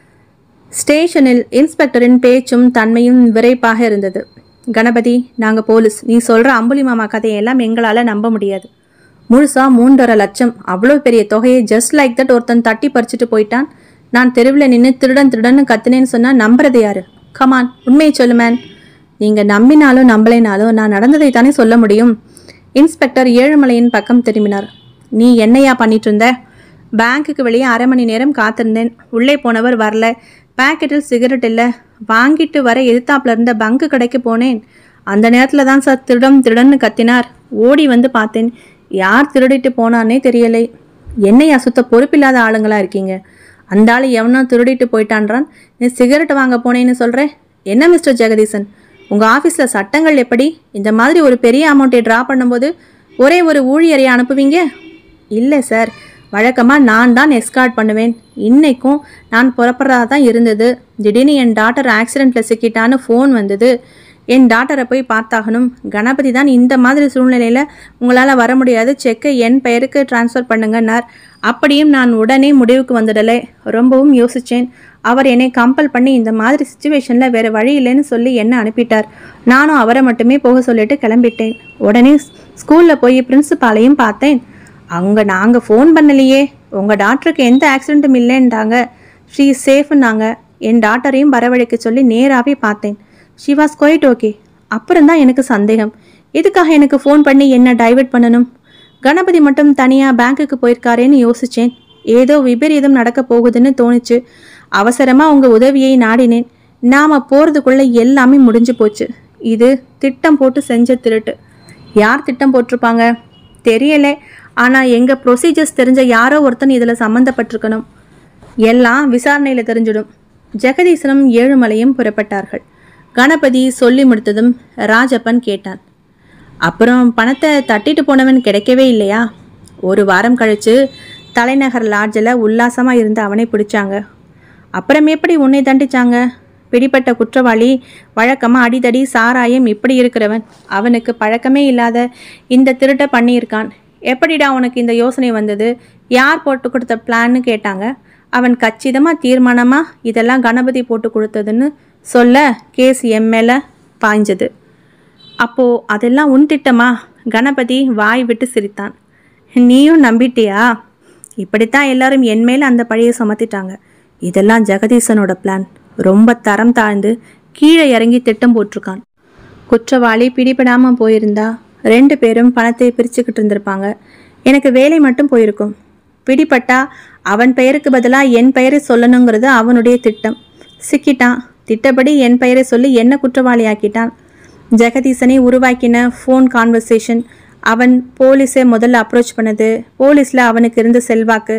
ஸ்டேஷனில் இன்ஸ்பெக்டரின் பேச்சும் தன்மையும் விரைப்பாக இருந்தது கணபதி நாங்கள் போலீஸ் நீ சொல்கிற அம்புலி மாமா கதையெல்லாம் எங்களால் நம்ப முடியாது முழுசா மூன்றரை லட்சம் அவ்வளோ பெரிய தொகையை ஜஸ்ட் லைக் தட் ஒருத்தன் தட்டி பறிச்சுட்டு போயிட்டான் நான் தெருவில் நின்று திருடன் திருடன்னு கத்துனேன்னு சொன்னால் நம்புறது யாரு கமான் உண்மையை சொல்லு மேன் நீங்கள் நம்பினாலும் நம்பலைனாலும் நான் நடந்ததை தானே சொல்ல முடியும் இன்ஸ்பெக்டர் ஏழுமலையின் பக்கம் திரும்பினார் நீ என்னையா பண்ணிட்டு இருந்த பேங்க்குக்கு வெளியே அரை மணி நேரம் காத்திருந்தேன் உள்ளே போனவர் வரல பாக்கெட்டில் சிகரெட் இல்லை வாங்கிட்டு வர எதிர்த்தாப்புல இருந்த பங்கு கடைக்கு போனேன் அந்த நேரத்தில் தான் சார் திருடம் திருடன்னு கத்தினார் ஓடி வந்து பார்த்தேன் யார் திருடிட்டு போனானே தெரியலை என்னையா சுத்த பொறுப்பில்லாத ஆளுங்களா இருக்கீங்க அந்த ஆள் எவனோ திருடிட்டு போயிட்டான்றான் நீ சிகரெட் வாங்க போனேன்னு சொல்கிற என்ன மிஸ்டர் ஜெகதீசன் உங்கள் ஆஃபீஸில் சட்டங்கள் எப்படி இந்த மாதிரி ஒரு பெரிய அமௌண்ட்டை ட்ரா பண்ணும்போது ஒரே ஒரு ஊழியரை அனுப்புவீங்க இல்லை சார் வழக்கமாக நான் தான் எஸ்கார்ட் பண்ணுவேன் இன்னைக்கும் நான் புறப்படுறதா தான் இருந்தது திடீர்னு என் டாட்டர் ஆக்சிடெண்ட்டில் சிக்கிட்டான்னு ஃபோன் வந்தது என் டாட்டரை போய் பார்த்தாகணும் கணபதி தான் இந்த மாதிரி சூழ்நிலையில் உங்களால் வர முடியாது செக்கை என் பெயருக்கு ட்ரான்ஸ்ஃபர் பண்ணுங்கன்னார் அப்படியும் நான் உடனே முடிவுக்கு வந்துடலை ரொம்பவும் யோசித்தேன் அவர் என்னை கம்பல் பண்ணி இந்த மாதிரி சுச்சுவேஷனில் வேறு வழி இல்லைன்னு சொல்லி என்ன அனுப்பிட்டார் நானும் அவரை மட்டுமே போக சொல்லிட்டு கிளம்பிட்டேன் உடனே ஸ்கூலில் போய் பிரின்சிபாலையும் பார்த்தேன் அவங்க நாங்கள் ஃபோன் பண்ணலையே உங்கள் டாக்டருக்கு எந்த ஆக்சிடெண்ட்டும் இல்லைன்ட்டாங்க ஷீ சேஃப்னாங்க என் டாக்டரையும் வரவழைக்க சொல்லி நேராகவே பார்த்தேன் ஷி வாஸ் குவைட் ஓகே அப்புறம் தான் எனக்கு சந்தேகம் எதுக்காக எனக்கு ஃபோன் பண்ணி என்ன டைவர்ட் பண்ணணும் கணபதி மட்டும் தனியாக பேங்க்குக்கு போயிருக்காரேன்னு யோசித்தேன் ஏதோ விபரீதம் நடக்க போகுதுன்னு தோணுச்சு அவசரமாக உங்கள் உதவியை நாடினேன் நாம் போகிறதுக்குள்ளே எல்லாமே முடிஞ்சு போச்சு இது திட்டம் போட்டு செஞ்ச திருட்டு யார் திட்டம் போட்டிருப்பாங்க தெரியல ஆனால் எங்கள் ப்ரொசீஜர்ஸ் தெரிஞ்ச யாரோ ஒருத்தன் இதில் சம்மந்தப்பட்டிருக்கணும் எல்லாம் விசாரணையில் தெரிஞ்சிடும் ஜெகதீசனும் ஏழுமலையும் புறப்பட்டார்கள் கணபதி சொல்லி முடித்ததும் ராஜப்பன் கேட்டான் அப்புறம் பணத்தை தட்டிட்டு போனவன் கிடைக்கவே இல்லையா ஒரு வாரம் கழிச்சு தலைநகர் லாட்ஜில் உல்லாசமாக இருந்து அவனை பிடிச்சாங்க அப்புறம் எப்படி உன்னை தண்டிச்சாங்க பிடிப்பட்ட குற்றவாளி வழக்கமாக அடிதடி சாராயம் இப்படி இருக்கிறவன் அவனுக்கு பழக்கமே இல்லாத இந்த திருட்டை பண்ணியிருக்கான் எப்படிடா உனக்கு இந்த யோசனை வந்தது யார் போட்டு கொடுத்த பிளான்னு கேட்டாங்க அவன் கச்சிதமாக தீர்மானமாக இதெல்லாம் கணபதி போட்டு கொடுத்ததுன்னு சொல்ல கேஸ் எம் மேல பாய்ஞ்சது அப்போ அதெல்லாம் உன் திட்டமா கணபதி வாய் விட்டு சிரித்தான் நீயும் நம்பிட்டியா இப்படித்தான் எல்லாரும் என் மேல அந்த பழியை சுமத்திட்டாங்க இதெல்லாம் ஜெகதீசனோட பிளான் ரொம்ப தரம் தாழ்ந்து கீழே இறங்கி திட்டம் போட்டிருக்கான் குற்றவாளி பிடிபடாம போயிருந்தா ரெண்டு பேரும் பணத்தை பிரிச்சுக்கிட்டு இருந்திருப்பாங்க எனக்கு வேலை மட்டும் போயிருக்கும் பிடிபட்டா அவன் பெயருக்கு பதிலாக என் பெயரை சொல்லணுங்கிறது அவனுடைய திட்டம் சிக்கிட்டான் திட்டப்படி என் பெயரை சொல்லி என்ன குற்றவாளியாக்கிட்டான் ஜெகதீசனை உருவாக்கின ஃபோன் கான்வர்சேஷன் அவன் போலீஸை முதல்ல அப்ரோச் பண்ணது போலீஸில் அவனுக்கு இருந்த செல்வாக்கு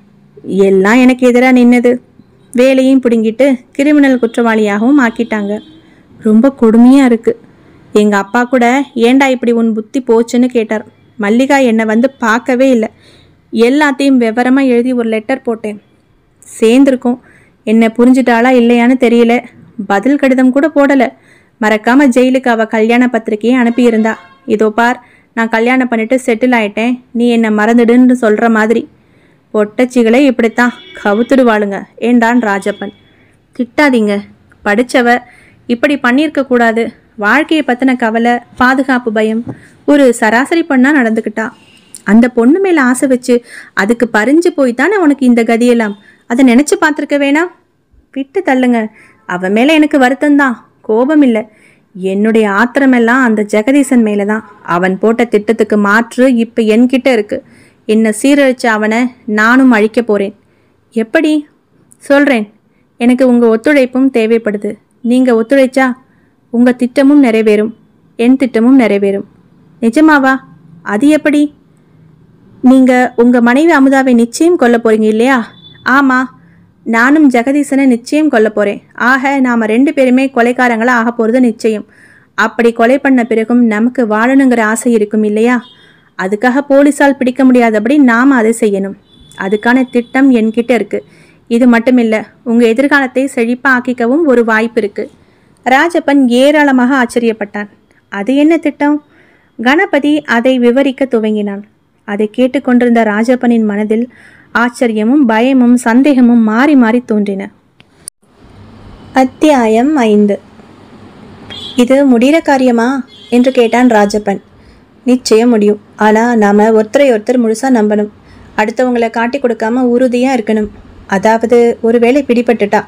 எல்லாம் எனக்கு எதிராக நின்னது வேலையும் பிடுங்கிட்டு கிரிமினல் குற்றவாளியாகவும் ஆக்கிட்டாங்க ரொம்ப கொடுமையாக இருக்குது எங்கள் அப்பா கூட ஏண்டா இப்படி உன் புத்தி போச்சுன்னு கேட்டார் மல்லிகா என்னை வந்து பார்க்கவே இல்லை எல்லாத்தையும் விவரமாக எழுதி ஒரு லெட்டர் போட்டேன் சேர்ந்துருக்கோம் என்னை புரிஞ்சுட்டாளா இல்லையான்னு தெரியல பதில் கடிதம் கூட போடலை மறக்காம ஜெயிலுக்கு அவ கல்யாண பத்திரிக்கையை அனுப்பியிருந்தா இதோ பார் நான் கல்யாணம் பண்ணிட்டு செட்டில் ஆயிட்டேன் நீ என்னை மறந்துடுன்னு சொல்கிற மாதிரி பொட்டச்சிகளே இப்படித்தான் கவுத்துடுவாளுங்க ஏண்டான் ராஜப்பன் திட்டாதீங்க படிச்சவ இப்படி பண்ணியிருக்க கூடாது வாழ்க்கையை பற்றின கவலை பாதுகாப்பு பயம் ஒரு சராசரி பொண்ணா நடந்துக்கிட்டா அந்த பொண்ணு மேல ஆசை வச்சு அதுக்கு பறிஞ்சு போய் தானே உனக்கு இந்த கதியெல்லாம் அதை நினைச்சு பார்த்துருக்க வேணாம் விட்டு தள்ளுங்க அவ மேல எனக்கு வருத்தம்தான் கோபம் இல்லை என்னுடைய ஆத்திரமெல்லாம் அந்த ஜெகதீசன் மேலே தான் அவன் போட்ட திட்டத்துக்கு மாற்று இப்போ என்கிட்ட இருக்கு என்னை சீரழிச்ச அவனை நானும் அழிக்க போகிறேன் எப்படி சொல்கிறேன் எனக்கு உங்கள் ஒத்துழைப்பும் தேவைப்படுது நீங்கள் ஒத்துழைச்சா உங்கள் திட்டமும் நிறைவேறும் என் திட்டமும் நிறைவேறும் நிஜமாவா அது எப்படி நீங்கள் உங்கள் மனைவி அமுதாவை நிச்சயம் கொல்ல போகிறீங்க இல்லையா ஆமாம் நானும் ஜெகதீசனை நிச்சயம் கொல்ல போகிறேன் ஆக நாம் ரெண்டு பேருமே கொலைக்காரங்களா ஆக போகிறது நிச்சயம் அப்படி கொலை பண்ண பிறகும் நமக்கு வாழணுங்கிற ஆசை இருக்கும் இல்லையா அதுக்காக போலீஸால் பிடிக்க முடியாதபடி நாம் அதை செய்யணும் அதுக்கான திட்டம் என்கிட்ட இருக்குது இது மட்டும் இல்லை உங்கள் எதிர்காலத்தை செழிப்பாக ஆக்கிக்கவும் ஒரு வாய்ப்பு இருக்குது ராஜப்பன் ஏராளமாக ஆச்சரியப்பட்டான் அது என்ன திட்டம் கணபதி அதை விவரிக்க துவங்கினான் அதை கேட்டுக்கொண்டிருந்த ராஜப்பனின் மனதில் ஆச்சரியமும் பயமும் சந்தேகமும் மாறி மாறி தோன்றின அத்தியாயம் ஐந்து இது முடிகிற காரியமா என்று கேட்டான் ராஜப்பன் நிச்சயம் முடியும் ஆனால் நாம் ஒருத்தரை ஒருத்தர் முழுசாக நம்பணும் அடுத்தவங்களை காட்டி கொடுக்காம உறுதியாக இருக்கணும் அதாவது ஒருவேளை பிடிபட்டுட்டா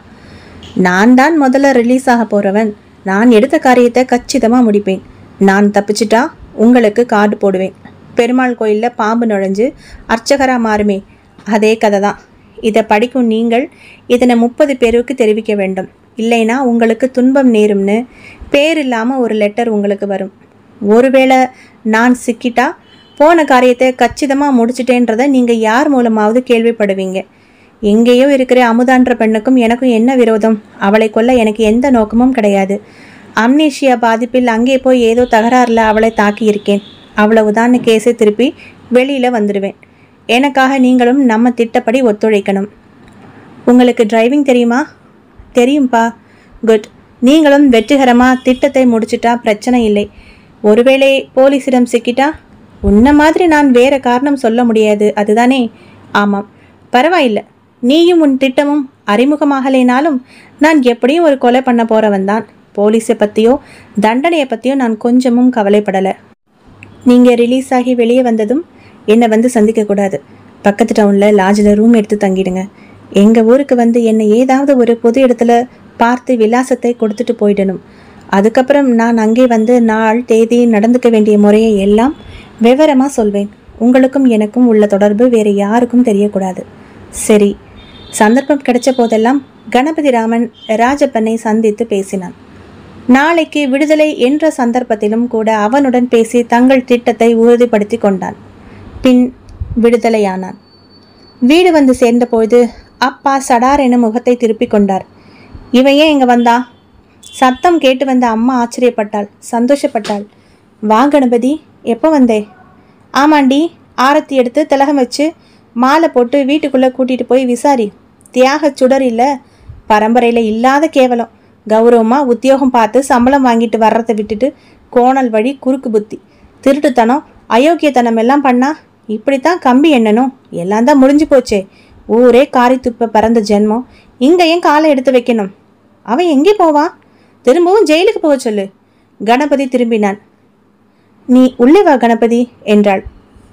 நான் தான் முதல்ல ரிலீஸ் ஆக போகிறவன் நான் எடுத்த காரியத்தை கச்சிதமாக முடிப்பேன் நான் தப்பிச்சிட்டா உங்களுக்கு கார்டு போடுவேன் பெருமாள் கோயிலில் பாம்பு நுழைஞ்சு அர்ச்சகராக மாறுமே அதே கதை தான் இதை படிக்கும் நீங்கள் இதனை முப்பது பேருக்கு தெரிவிக்க வேண்டும் இல்லைனா உங்களுக்கு துன்பம் நேரும்னு பேர் இல்லாமல் ஒரு லெட்டர் உங்களுக்கு வரும் ஒருவேளை நான் சிக்கிட்டா போன காரியத்தை கச்சிதமாக முடிச்சிட்டேன்றதை நீங்கள் யார் மூலமாவது கேள்விப்படுவீங்க எங்கேயோ இருக்கிற அமுதான்ற பெண்ணுக்கும் எனக்கும் என்ன விரோதம் அவளை கொல்ல எனக்கு எந்த நோக்கமும் கிடையாது அம்னேஷியா பாதிப்பில் அங்கே போய் ஏதோ தகராறில் அவளை தாக்கியிருக்கேன் அவ்வளவுதான் கேஸை திருப்பி வெளியில் வந்துடுவேன் எனக்காக நீங்களும் நம்ம திட்டப்படி ஒத்துழைக்கணும் உங்களுக்கு டிரைவிங் தெரியுமா தெரியும்பா குட் நீங்களும் வெற்றிகரமாக திட்டத்தை முடிச்சிட்டா பிரச்சனை இல்லை ஒருவேளை போலீஸிடம் சிக்கிட்டா உன்ன மாதிரி நான் வேற காரணம் சொல்ல முடியாது அதுதானே ஆமாம் பரவாயில்லை நீயும் உன் திட்டமும் அறிமுகமாகலைனாலும் நான் எப்படியும் ஒரு கொலை பண்ண போறவன் தான் போலீஸை பற்றியோ தண்டனையை பற்றியோ நான் கொஞ்சமும் கவலைப்படலை நீங்கள் ரிலீஸ் ஆகி வெளியே வந்ததும் என்னை வந்து சந்திக்கக்கூடாது பக்கத்து டவுனில் லாட்ஜில் ரூம் எடுத்து தங்கிடுங்க எங்கள் ஊருக்கு வந்து என்னை ஏதாவது ஒரு பொது இடத்துல பார்த்து விலாசத்தை கொடுத்துட்டு போயிடணும் அதுக்கப்புறம் நான் அங்கே வந்து நாள் தேதி நடந்துக்க வேண்டிய முறையை எல்லாம் விவரமாக சொல்வேன் உங்களுக்கும் எனக்கும் உள்ள தொடர்பு வேறு யாருக்கும் தெரியக்கூடாது சரி சந்தர்ப்பம் கிடைச்ச போதெல்லாம் கணபதி ராமன் ராஜப்பனை சந்தித்து பேசினான் நாளைக்கு விடுதலை என்ற சந்தர்ப்பத்திலும் கூட அவனுடன் பேசி தங்கள் திட்டத்தை உறுதிப்படுத்தி கொண்டான் பின் விடுதலையானான் வீடு வந்து சேர்ந்தபொழுது அப்பா சடார் என முகத்தை திருப்பிக் கொண்டார் இவன் ஏன் இங்கே வந்தா சத்தம் கேட்டு வந்த அம்மா ஆச்சரியப்பட்டாள் சந்தோஷப்பட்டாள் வா கணபதி எப்போ வந்தே ஆமாண்டி ஆரத்தி எடுத்து திலகம் வச்சு மாலை போட்டு வீட்டுக்குள்ளே கூட்டிகிட்டு போய் விசாரி தியாக சுடர் இல்லை பரம்பரையில் இல்லாத கேவலம் கௌரவமாக உத்தியோகம் பார்த்து சம்பளம் வாங்கிட்டு வர்றதை விட்டுட்டு கோணல் வழி குறுக்கு புத்தி திருட்டுத்தனம் அயோக்கியத்தனம் எல்லாம் பண்ணா இப்படித்தான் கம்பி எண்ணணும் எல்லாம் தான் முடிஞ்சு போச்சே ஊரே காரி துப்ப பிறந்த ஜென்மம் இங்கே ஏன் காலை எடுத்து வைக்கணும் அவன் எங்கே போவான் திரும்பவும் ஜெயிலுக்கு போக சொல்லு கணபதி திரும்பினான் நீ உள்ளே வா கணபதி என்றாள்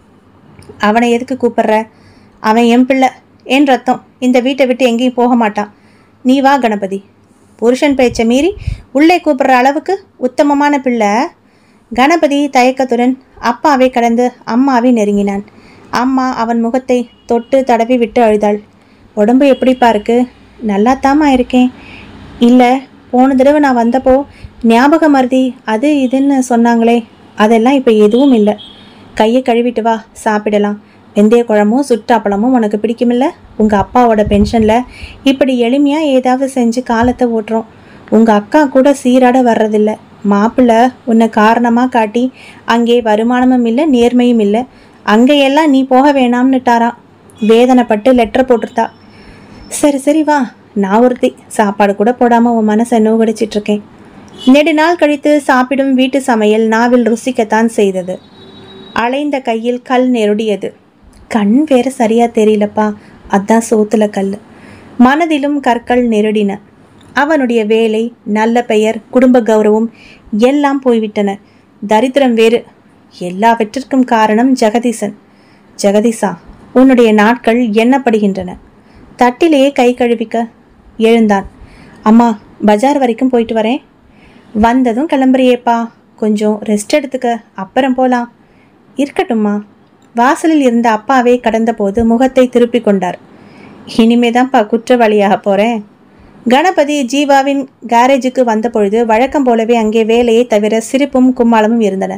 அவனை எதுக்கு கூப்பிடுற அவன் என் பிள்ளை என் ரத்தம் இந்த வீட்டை விட்டு எங்கேயும் போக மாட்டான் நீ வா கணபதி புருஷன் பேச்சை மீறி உள்ளே கூப்பிடுற அளவுக்கு உத்தமமான பிள்ளை கணபதி தயக்கத்துடன் அப்பாவை கடந்து அம்மாவை நெருங்கினான் அம்மா அவன் முகத்தை தொட்டு தடவி விட்டு அழுதாள் உடம்பு எப்படிப்பா இருக்கு நல்லாத்தாம்மா இருக்கேன் இல்லை போன தடவை நான் வந்தப்போ ஞாபக மருதி அது இதுன்னு சொன்னாங்களே அதெல்லாம் இப்போ எதுவும் இல்லை கையை கழுவிட்டு வா சாப்பிடலாம் வெந்தய குழம்பும் சுட்டாப்பழமும் உனக்கு பிடிக்குமில்ல உங்கள் அப்பாவோட பென்ஷனில் இப்படி எளிமையாக ஏதாவது செஞ்சு காலத்தை ஓட்டுறோம் உங்கள் அக்கா கூட சீராட வர்றதில்ல மாப்பிள்ளை உன்னை காரணமாக காட்டி அங்கே வருமானமும் இல்லை நேர்மையும் இல்லை அங்கேயெல்லாம் நீ போக வேணாம்னுட்டாராம் வேதனைப்பட்டு லெட்டர் போட்டிருந்தா சரி சரி வா நான் ஒருத்தி சாப்பாடு கூட போடாமல் உன் மனசை நோகடிச்சிட்டு இருக்கேன் நெடு நாள் கழித்து சாப்பிடும் வீட்டு சமையல் நாவில் ருசிக்கத்தான் செய்தது அலைந்த கையில் கல் நெருடியது கண் வேற சரியா தெரியலப்பா அதான் சோத்துல கல் மனதிலும் கற்கள் நெருடின அவனுடைய வேலை நல்ல பெயர் குடும்ப கௌரவம் எல்லாம் போய்விட்டன தரித்திரம் வேறு எல்லாவற்றிற்கும் காரணம் ஜெகதீசன் ஜெகதீசா உன்னுடைய நாட்கள் எண்ணப்படுகின்றன தட்டிலேயே கை கழுவிக்க எழுந்தான் அம்மா பஜார் வரைக்கும் போயிட்டு வரேன் வந்ததும் கிளம்புறியேப்பா கொஞ்சம் ரெஸ்ட் எடுத்துக்க அப்புறம் போலாம் இருக்கட்டும்மா வாசலில் இருந்த அப்பாவே கடந்தபோது முகத்தை திருப்பிக் கொண்டார் இனிமேதான்ப்பா குற்றவாளியாக போறேன் கணபதி ஜீவாவின் கேரேஜுக்கு வந்தபொழுது வழக்கம் போலவே அங்கே வேலையை தவிர சிரிப்பும் கும்மாளமும் இருந்தன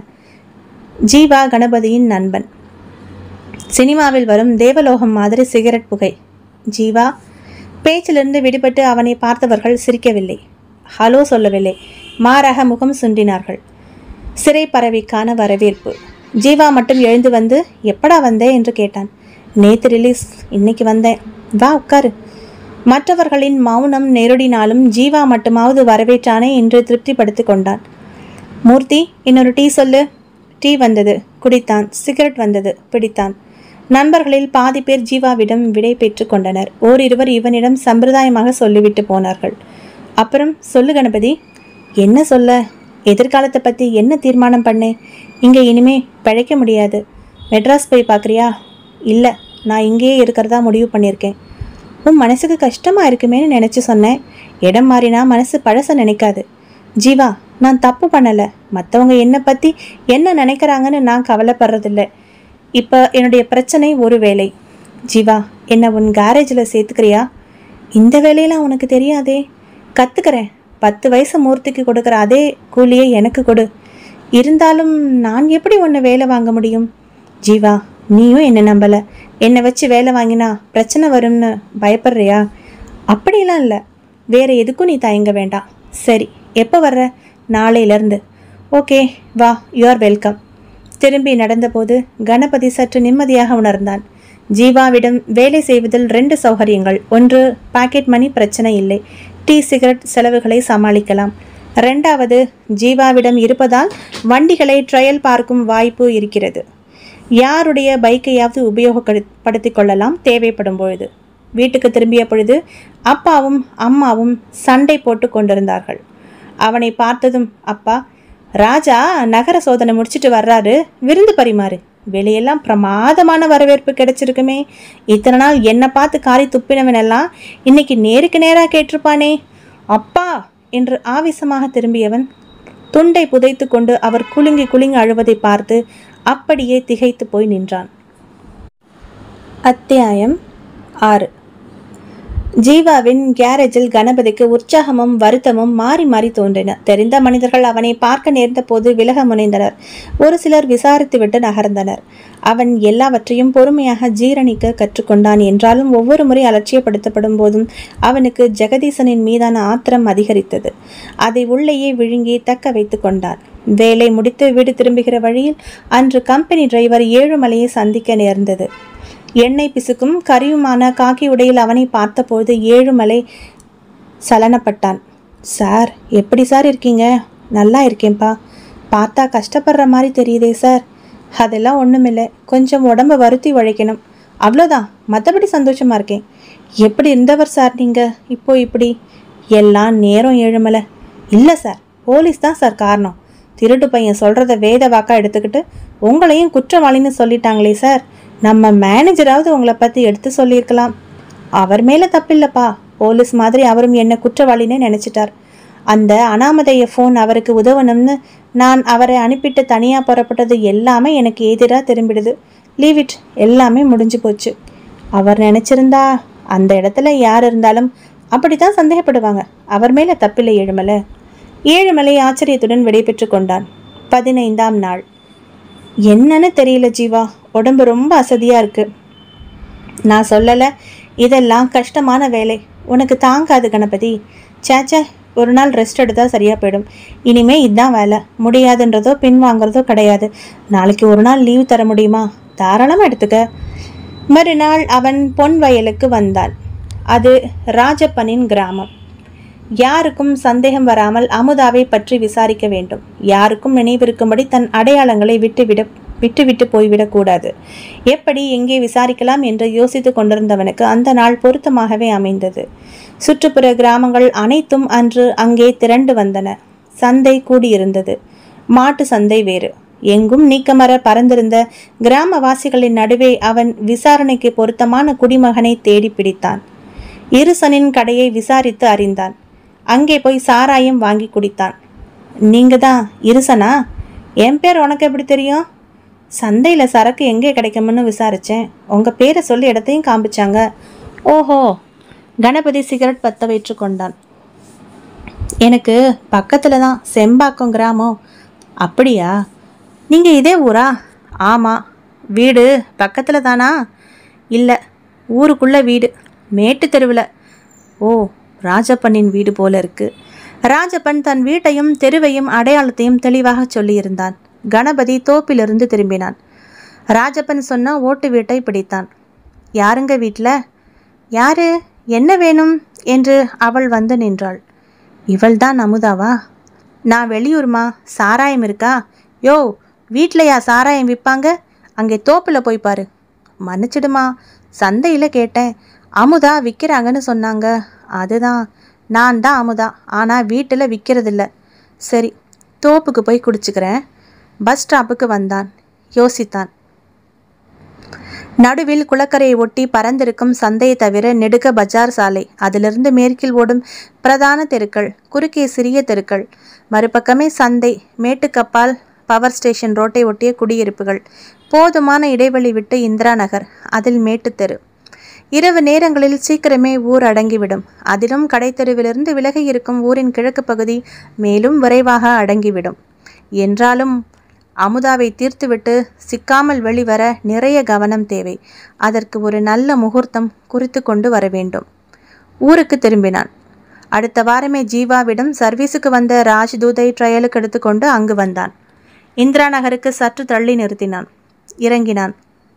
ஜீவா கணபதியின் நண்பன் சினிமாவில் வரும் தேவலோகம் மாதிரி சிகரெட் புகை ஜீவா பேச்சிலிருந்து விடுபட்டு அவனை பார்த்தவர்கள் சிரிக்கவில்லை ஹலோ சொல்லவில்லை மாறாக முகம் சுண்டினார்கள் சிறை பறவைக்கான வரவேற்பு ஜீவா மட்டும் எழுந்து வந்து எப்படா வந்தே என்று கேட்டான் நேத்து ரிலீஸ் இன்னைக்கு வந்தேன் வா உட்காரு மற்றவர்களின் மௌனம் நெருடினாலும் ஜீவா மட்டுமாவது வரவேற்றானே என்று திருப்திப்படுத்திக் கொண்டான் மூர்த்தி இன்னொரு டீ சொல்லு டீ வந்தது குடித்தான் சிகரெட் வந்தது பிடித்தான் நண்பர்களில் பாதி பேர் ஜீவாவிடம் விடை பெற்று கொண்டனர் ஓரிருவர் இவனிடம் சம்பிரதாயமாக சொல்லிவிட்டு போனார்கள் அப்புறம் சொல்லு கணபதி என்ன சொல்ல எதிர்காலத்தை பற்றி என்ன தீர்மானம் பண்ணேன் இங்கே இனிமே பிழைக்க முடியாது மெட்ராஸ் போய் பார்க்குறியா இல்லை நான் இங்கேயே இருக்கிறதா முடிவு பண்ணியிருக்கேன் உன் மனசுக்கு கஷ்டமாக இருக்குமேன்னு நினச்சி சொன்னேன் இடம் மாறினா மனசு பழச நினைக்காது ஜீவா நான் தப்பு பண்ணலை மற்றவங்க என்னை பற்றி என்ன நினைக்கிறாங்கன்னு நான் கவலைப்படுறதில்ல இப்போ என்னுடைய பிரச்சனை ஒரு வேலை ஜீவா என்னை உன் கேரேஜில் சேர்த்துக்கிறியா இந்த வேலையெல்லாம் உனக்கு தெரியாதே கற்றுக்கிறேன் பத்து வயசு மூர்த்திக்கு கொடுக்குற அதே கூலியை எனக்கு கொடு இருந்தாலும் நான் எப்படி உன்னை வேலை வாங்க முடியும் ஜீவா நீயும் என்னை நம்பலை என்னை வச்சு வேலை வாங்கினா பிரச்சனை வரும்னு பயப்படுறியா அப்படிலாம் இல்லை வேற எதுக்கும் நீ தயங்க வேண்டாம் சரி எப்போ வர்ற நாளையிலேருந்து ஓகே வா யூஆர் வெல்கம் திரும்பி நடந்தபோது கணபதி சற்று நிம்மதியாக உணர்ந்தான் ஜீவாவிடம் வேலை செய்வதில் ரெண்டு சௌகரியங்கள் ஒன்று பாக்கெட் மணி பிரச்சனை இல்லை டீ சிகரெட் செலவுகளை சமாளிக்கலாம் ரெண்டாவது ஜீவாவிடம் இருப்பதால் வண்டிகளை ட்ரையல் பார்க்கும் வாய்ப்பு இருக்கிறது யாருடைய பைக்கையாவது உபயோகப்படுத்திக் கொள்ளலாம் தேவைப்படும் பொழுது வீட்டுக்கு திரும்பிய பொழுது அப்பாவும் அம்மாவும் சண்டை போட்டு கொண்டிருந்தார்கள் அவனை பார்த்ததும் அப்பா ராஜா நகர சோதனை முடிச்சிட்டு வர்றாரு விருந்து பரிமாறு வெளியெல்லாம் பிரமாதமான வரவேற்பு கிடைச்சிருக்குமே இத்தனை நாள் என்னை பார்த்து காரி துப்பினவன் எல்லாம் இன்னைக்கு நேருக்கு நேராக கேட்டிருப்பானே அப்பா என்று ஆவேசமாக திரும்பியவன் துண்டை புதைத்து கொண்டு அவர் குலுங்கி குலுங்கி அழுவதை பார்த்து அப்படியே திகைத்து போய் நின்றான் அத்தியாயம் ஆறு ஜீவாவின் கேரேஜில் கணபதிக்கு உற்சாகமும் வருத்தமும் மாறி மாறி தோன்றின தெரிந்த மனிதர்கள் அவனை பார்க்க நேர்ந்த போது விலக முனைந்தனர் ஒரு சிலர் விசாரித்துவிட்டு நகர்ந்தனர் அவன் எல்லாவற்றையும் பொறுமையாக ஜீரணிக்க கற்றுக்கொண்டான் என்றாலும் ஒவ்வொரு முறை அலட்சியப்படுத்தப்படும் போதும் அவனுக்கு ஜெகதீசனின் மீதான ஆத்திரம் அதிகரித்தது அதை உள்ளேயே விழுங்கி தக்க வைத்து கொண்டான் வேலை முடித்து வீடு திரும்புகிற வழியில் அன்று கம்பெனி டிரைவர் ஏழுமலையை சந்திக்க நேர்ந்தது எண்ணெய் பிசுக்கும் கரியுமான காக்கி உடையில் அவனை பார்த்தபோது ஏழுமலை சலனப்பட்டான் சார் எப்படி சார் இருக்கீங்க நல்லா இருக்கேன்ப்பா பார்த்தா கஷ்டப்படுற மாதிரி தெரியுதே சார் அதெல்லாம் ஒன்றுமில்லை கொஞ்சம் உடம்ப வருத்தி உழைக்கணும் அவ்வளோதான் மற்றபடி சந்தோஷமா இருக்கேன் எப்படி இருந்தவர் சார் நீங்கள் இப்போ இப்படி எல்லாம் நேரம் ஏழுமலை இல்லை சார் போலீஸ் தான் சார் காரணம் திருட்டு பையன் சொல்கிறத வேத வாக்கா எடுத்துக்கிட்டு உங்களையும் குற்றவாளின்னு சொல்லிட்டாங்களே சார் நம்ம மேனேஜராவது உங்களை பற்றி எடுத்து சொல்லியிருக்கலாம் அவர் மேலே தப்பில்லைப்பா போலீஸ் மாதிரி அவரும் என்ன குற்றவாளினே நினச்சிட்டார் அந்த அனாமதைய ஃபோன் அவருக்கு உதவணும்னு நான் அவரை அனுப்பிட்டு தனியாக புறப்பட்டது எல்லாமே எனக்கு எதிராக திரும்பிடுது லீவ் இட் எல்லாமே முடிஞ்சு போச்சு அவர் நினச்சிருந்தா அந்த இடத்துல யார் இருந்தாலும் அப்படி தான் சந்தேகப்படுவாங்க அவர் மேலே தப்பில்லை ஏழுமலை ஏழுமலை ஆச்சரியத்துடன் விடைபெற்று கொண்டான் பதினைந்தாம் நாள் என்னன்னு தெரியல ஜீவா உடம்பு ரொம்ப அசதியாக இருக்கு நான் சொல்லலை இதெல்லாம் கஷ்டமான வேலை உனக்கு தாங்காது கணபதி சேச்சே ஒரு நாள் ரெஸ்ட் எடுத்தால் சரியாக போயிடும் இனிமே இதுதான் வேலை முடியாதுன்றதோ பின் வாங்குறதோ கிடையாது நாளைக்கு ஒரு நாள் லீவ் தர முடியுமா தாராளமாக எடுத்துக்க மறுநாள் அவன் பொன் வயலுக்கு வந்தான் அது ராஜப்பனின் கிராமம் யாருக்கும் சந்தேகம் வராமல் அமுதாவை பற்றி விசாரிக்க வேண்டும் யாருக்கும் நினைவிருக்கும்படி தன் அடையாளங்களை விட்டுவிட விட்டுவிட்டு போய்விடக்கூடாது எப்படி எங்கே விசாரிக்கலாம் என்று யோசித்து கொண்டிருந்தவனுக்கு அந்த நாள் பொருத்தமாகவே அமைந்தது சுற்றுப்புற கிராமங்கள் அனைத்தும் அன்று அங்கே திரண்டு வந்தன சந்தை கூடியிருந்தது மாட்டு சந்தை வேறு எங்கும் நீக்கமர பறந்திருந்த கிராமவாசிகளின் நடுவே அவன் விசாரணைக்கு பொருத்தமான குடிமகனை தேடி பிடித்தான் இருசனின் கடையை விசாரித்து அறிந்தான் அங்கே போய் சாராயம் வாங்கி குடித்தான் நீங்கள் தான் இருசனா என் பேர் உனக்கு எப்படி தெரியும் சந்தையில் சரக்கு எங்கே கிடைக்கும்னு விசாரித்தேன் உங்கள் பேரை சொல்லி இடத்தையும் காமிச்சாங்க ஓஹோ கணபதி சிகரெட் பற்ற வைத்து கொண்டான் எனக்கு பக்கத்தில் தான் செம்பாக்கம் கிராமம் அப்படியா நீங்கள் இதே ஊரா ஆமாம் வீடு பக்கத்தில் தானா இல்லை ஊருக்குள்ளே வீடு மேட்டு தெருவில் ஓ ராஜப்பனின் வீடு போல இருக்கு ராஜப்பன் தன் வீட்டையும் தெருவையும் அடையாளத்தையும் தெளிவாக சொல்லியிருந்தான் கணபதி தோப்பிலிருந்து திரும்பினான் ராஜப்பன் சொன்ன ஓட்டு வீட்டை பிடித்தான் யாருங்க வீட்டில் யாரு என்ன வேணும் என்று அவள் வந்து நின்றாள் இவள்தான் அமுதாவா நான் வெளியூர்மா சாராயம் இருக்கா யோ வீட்லையா சாராயம் விற்பாங்க அங்கே தோப்பில் போய் பாரு மன்னிச்சிடுமா சந்தையில் கேட்டேன் அமுதா விற்கிறாங்கன்னு சொன்னாங்க அதுதான் நான் தான் அமுதா ஆனால் வீட்டில் விற்கிறதில்ல சரி தோப்புக்கு போய் குடிச்சுக்கிறேன் பஸ் ஸ்டாப்புக்கு வந்தான் யோசித்தான் நடுவில் குளக்கரையை ஒட்டி பறந்திருக்கும் சந்தையை தவிர நெடுக பஜார் சாலை அதிலிருந்து மேற்கில் ஓடும் பிரதான தெருக்கள் குறுக்கே சிறிய தெருக்கள் மறுபக்கமே சந்தை மேட்டுக்கப்பால் பவர் ஸ்டேஷன் ரோட்டை ஒட்டிய குடியிருப்புகள் போதுமான இடைவெளி விட்டு இந்திரா நகர் அதில் மேட்டுத்தெரு இரவு நேரங்களில் சீக்கிரமே ஊர் அடங்கிவிடும் அதிலும் கடைத்தெருவிலிருந்து விலகி இருக்கும் ஊரின் கிழக்கு பகுதி மேலும் விரைவாக அடங்கிவிடும் என்றாலும் அமுதாவை தீர்த்துவிட்டு சிக்காமல் வெளிவர நிறைய கவனம் தேவை அதற்கு ஒரு நல்ல முகூர்த்தம் குறித்து கொண்டு வர வேண்டும் ஊருக்கு திரும்பினான் அடுத்த வாரமே ஜீவாவிடம் சர்வீஸுக்கு வந்த ராஜ்தூதை ட்ரையலுக்கு எடுத்துக்கொண்டு அங்கு வந்தான் இந்திரா நகருக்கு சற்று தள்ளி நிறுத்தினான் இறங்கினான்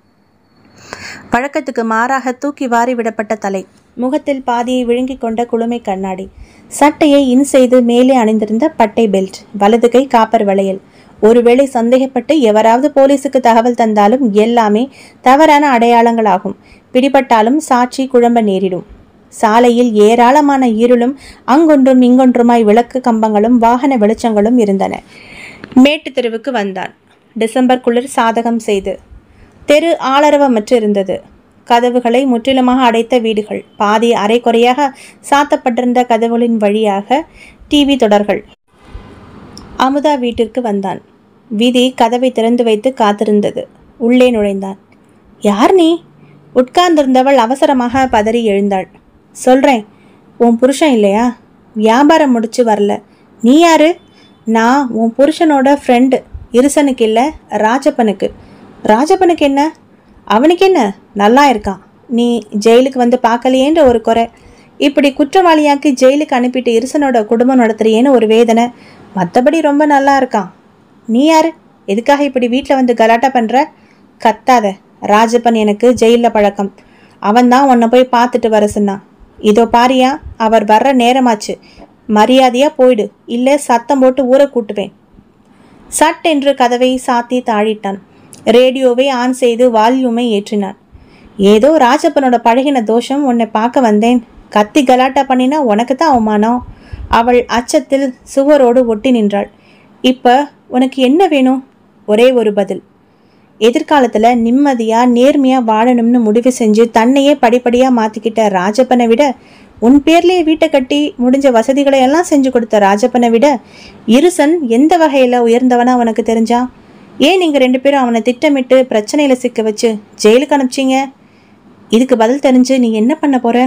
பழக்கத்துக்கு மாறாக தூக்கி வாரி விடப்பட்ட தலை முகத்தில் பாதியை விழுங்கிக் கொண்ட குளுமை கண்ணாடி சட்டையை இன் செய்து மேலே அணிந்திருந்த பட்டை பெல்ட் வலது கை காப்பர் வளையல் ஒருவேளை சந்தேகப்பட்டு எவராவது போலீசுக்கு தகவல் தந்தாலும் எல்லாமே தவறான அடையாளங்களாகும் பிடிபட்டாலும் சாட்சி குழம்ப நேரிடும் சாலையில் ஏராளமான இருளும் அங்கொன்றும் இங்கொன்றுமாய் விளக்கு கம்பங்களும் வாகன வெளிச்சங்களும் இருந்தன மேட்டு தெருவுக்கு வந்தான் டிசம்பர் குளிர் சாதகம் செய்து தெரு ஆளரவமற்று இருந்தது கதவுகளை முற்றிலுமாக அடைத்த வீடுகள் பாதி அரைக்குறையாக சாத்தப்பட்டிருந்த கதவுகளின் வழியாக டிவி தொடர்கள் அமுதா வீட்டிற்கு வந்தான் விதி கதவை திறந்து வைத்து காத்திருந்தது உள்ளே நுழைந்தான் யார் நீ உட்கார்ந்திருந்தவள் அவசரமாக பதறி எழுந்தாள் சொல்கிறேன் உன் புருஷன் இல்லையா வியாபாரம் முடிச்சு வரல நீ யாரு நான் உன் புருஷனோட ஃப்ரெண்டு இருசனுக்கு இல்லை ராஜப்பனுக்கு ராஜப்பனுக்கு என்ன அவனுக்கு என்ன நல்லா இருக்கான் நீ ஜெயிலுக்கு வந்து பார்க்கலையேன்ற ஒரு குறை இப்படி குற்றவாளியாக்கி ஜெயிலுக்கு அனுப்பிட்டு இருசனோட குடும்பம் நடத்துறியேன்னு ஒரு வேதனை மற்றபடி ரொம்ப நல்லா இருக்கான் நீ யாரு எதுக்காக இப்படி வீட்டில் வந்து கலாட்டா பண்ணுற கத்தாத ராஜப்பன் எனக்கு ஜெயிலில் பழக்கம் அவன் தான் உன்னை போய் பார்த்துட்டு வர சொன்னான் இதோ பாரியா அவர் வர்ற நேரமாச்சு மரியாதையா போயிடு இல்லை சத்தம் போட்டு ஊரை கூட்டுவேன் சட் என்று கதவை சாத்தி தாழிட்டான் ரேடியோவை ஆன் செய்து வால்யூமை ஏற்றினான் ஏதோ ராஜப்பனோட பழகின தோஷம் உன்னை பார்க்க வந்தேன் கத்தி கலாட்டா பண்ணினா உனக்கு தான் அவமானம் அவள் அச்சத்தில் சுவரோடு ஒட்டி நின்றாள் இப்போ உனக்கு என்ன வேணும் ஒரே ஒரு பதில் எதிர்காலத்தில் நிம்மதியாக நேர்மையாக வாழணும்னு முடிவு செஞ்சு தன்னையே படிப்படியாக மாற்றிக்கிட்ட ராஜப்பனை விட உன் பேர்லேயே வீட்டை கட்டி முடிஞ்ச வசதிகளை எல்லாம் செஞ்சு கொடுத்த ராஜப்பனை விட இருசன் எந்த வகையில் உயர்ந்தவனா உனக்கு தெரிஞ்சா ஏன் நீங்கள் ரெண்டு பேரும் அவனை திட்டமிட்டு பிரச்சனையில் சிக்க வச்சு ஜெயிலுக்கு அனுப்பிச்சிங்க இதுக்கு பதில் தெரிஞ்சு நீ என்ன பண்ண போற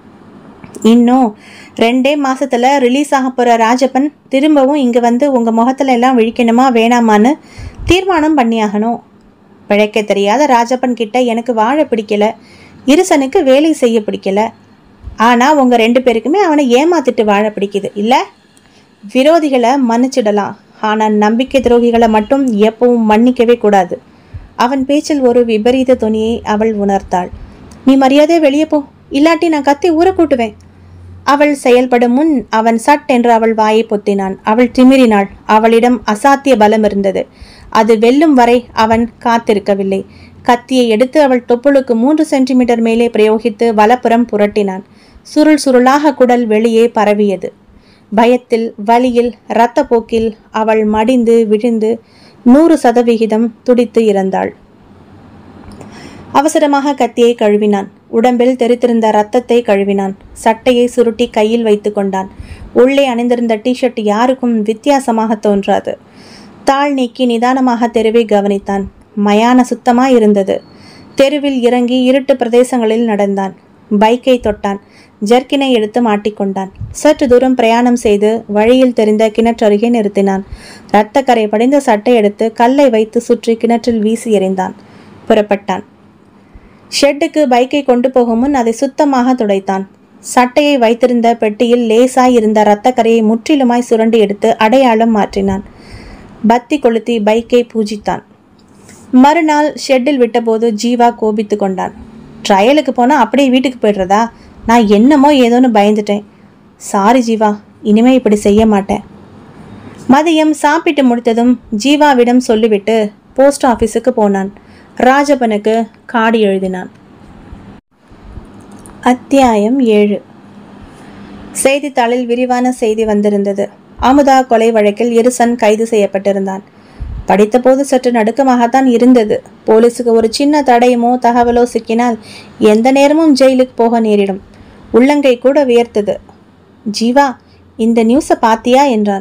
இன்னும் ரெண்டே மாசத்துல ரிலீஸ் ஆக போற ராஜப்பன் திரும்பவும் இங்க வந்து உங்க முகத்துல எல்லாம் விழிக்கணுமா வேணாமான்னு தீர்மானம் பண்ணியாகணும் பிழைக்க தெரியாத ராஜப்பன் கிட்ட எனக்கு வாழ பிடிக்கல இருசனுக்கு வேலை செய்ய பிடிக்கல ஆனா உங்க ரெண்டு பேருக்குமே அவனை ஏமாத்திட்டு வாழ பிடிக்குது இல்ல விரோதிகளை மன்னிச்சிடலாம் ஆனா நம்பிக்கை துரோகிகளை மட்டும் எப்பவும் மன்னிக்கவே கூடாது அவன் பேச்சில் ஒரு விபரீத துணியை அவள் உணர்த்தாள் நீ மரியாதை வெளியே போ இல்லாட்டி நான் கத்தி ஊற கூட்டுவேன் அவள் செயல்படும் முன் அவன் சட் என்று அவள் வாயை பொத்தினான் அவள் திமிரினாள் அவளிடம் அசாத்திய பலம் இருந்தது அது வெல்லும் வரை அவன் காத்திருக்கவில்லை கத்தியை எடுத்து அவள் தொப்புளுக்கு மூன்று சென்டிமீட்டர் மேலே பிரயோகித்து வலப்புறம் புரட்டினான் சுருள் சுருளாக குடல் வெளியே பரவியது பயத்தில் வலியில் இரத்தப்போக்கில் அவள் மடிந்து விழுந்து நூறு சதவிகிதம் துடித்து இறந்தாள் அவசரமாக கத்தியை கழுவினான் உடம்பில் தெரித்திருந்த ரத்தத்தை கழுவினான் சட்டையை சுருட்டி கையில் வைத்து கொண்டான் உள்ளே அணிந்திருந்த டிஷர்ட் யாருக்கும் வித்தியாசமாக தோன்றாது தாள் நீக்கி நிதானமாக தெருவை கவனித்தான் மயான சுத்தமாய் இருந்தது தெருவில் இறங்கி இருட்டு பிரதேசங்களில் நடந்தான் பைக்கை தொட்டான் ஜர்க்கினை எடுத்து மாட்டிக்கொண்டான் சற்று தூரம் பிரயாணம் செய்து வழியில் தெரிந்த கிணற்றருகே நிறுத்தினான் இரத்தக்கரை படிந்த சட்டை எடுத்து கல்லை வைத்து சுற்றி கிணற்றில் வீசி எறிந்தான் புறப்பட்டான் ஷெட்டுக்கு பைக்கை கொண்டு போகும் முன் அதை சுத்தமாக துடைத்தான் சட்டையை வைத்திருந்த பெட்டியில் லேசாய் இருந்த இரத்தக்கரையை முற்றிலுமாய் சுரண்டி எடுத்து அடையாளம் மாற்றினான் பத்தி கொளுத்தி பைக்கை பூஜித்தான் மறுநாள் ஷெட்டில் விட்டபோது ஜீவா கோபித்து கொண்டான் ட்ரையலுக்கு போனால் அப்படியே வீட்டுக்கு போயிடுறதா நான் என்னமோ ஏதோன்னு பயந்துட்டேன் சாரி ஜீவா இனிமே இப்படி செய்ய மாட்டேன் மதியம் சாப்பிட்டு முடித்ததும் ஜீவாவிடம் சொல்லிவிட்டு போஸ்ட் ஆஃபீஸுக்கு போனான் ராஜப்பனுக்கு காடி எழுதினான் அத்தியாயம் ஏழு செய்தித்தாளில் விரிவான செய்தி வந்திருந்தது அமுதா கொலை வழக்கில் இருசன் கைது செய்யப்பட்டிருந்தான் படித்தபோது சற்று நடுக்கமாகத்தான் இருந்தது போலீஸுக்கு ஒரு சின்ன தடயமோ தகவலோ சிக்கினால் எந்த நேரமும் ஜெயிலுக்கு போக நேரிடும் உள்ளங்கை கூட வியர்த்தது ஜீவா இந்த நியூஸை பாத்தியா என்றான்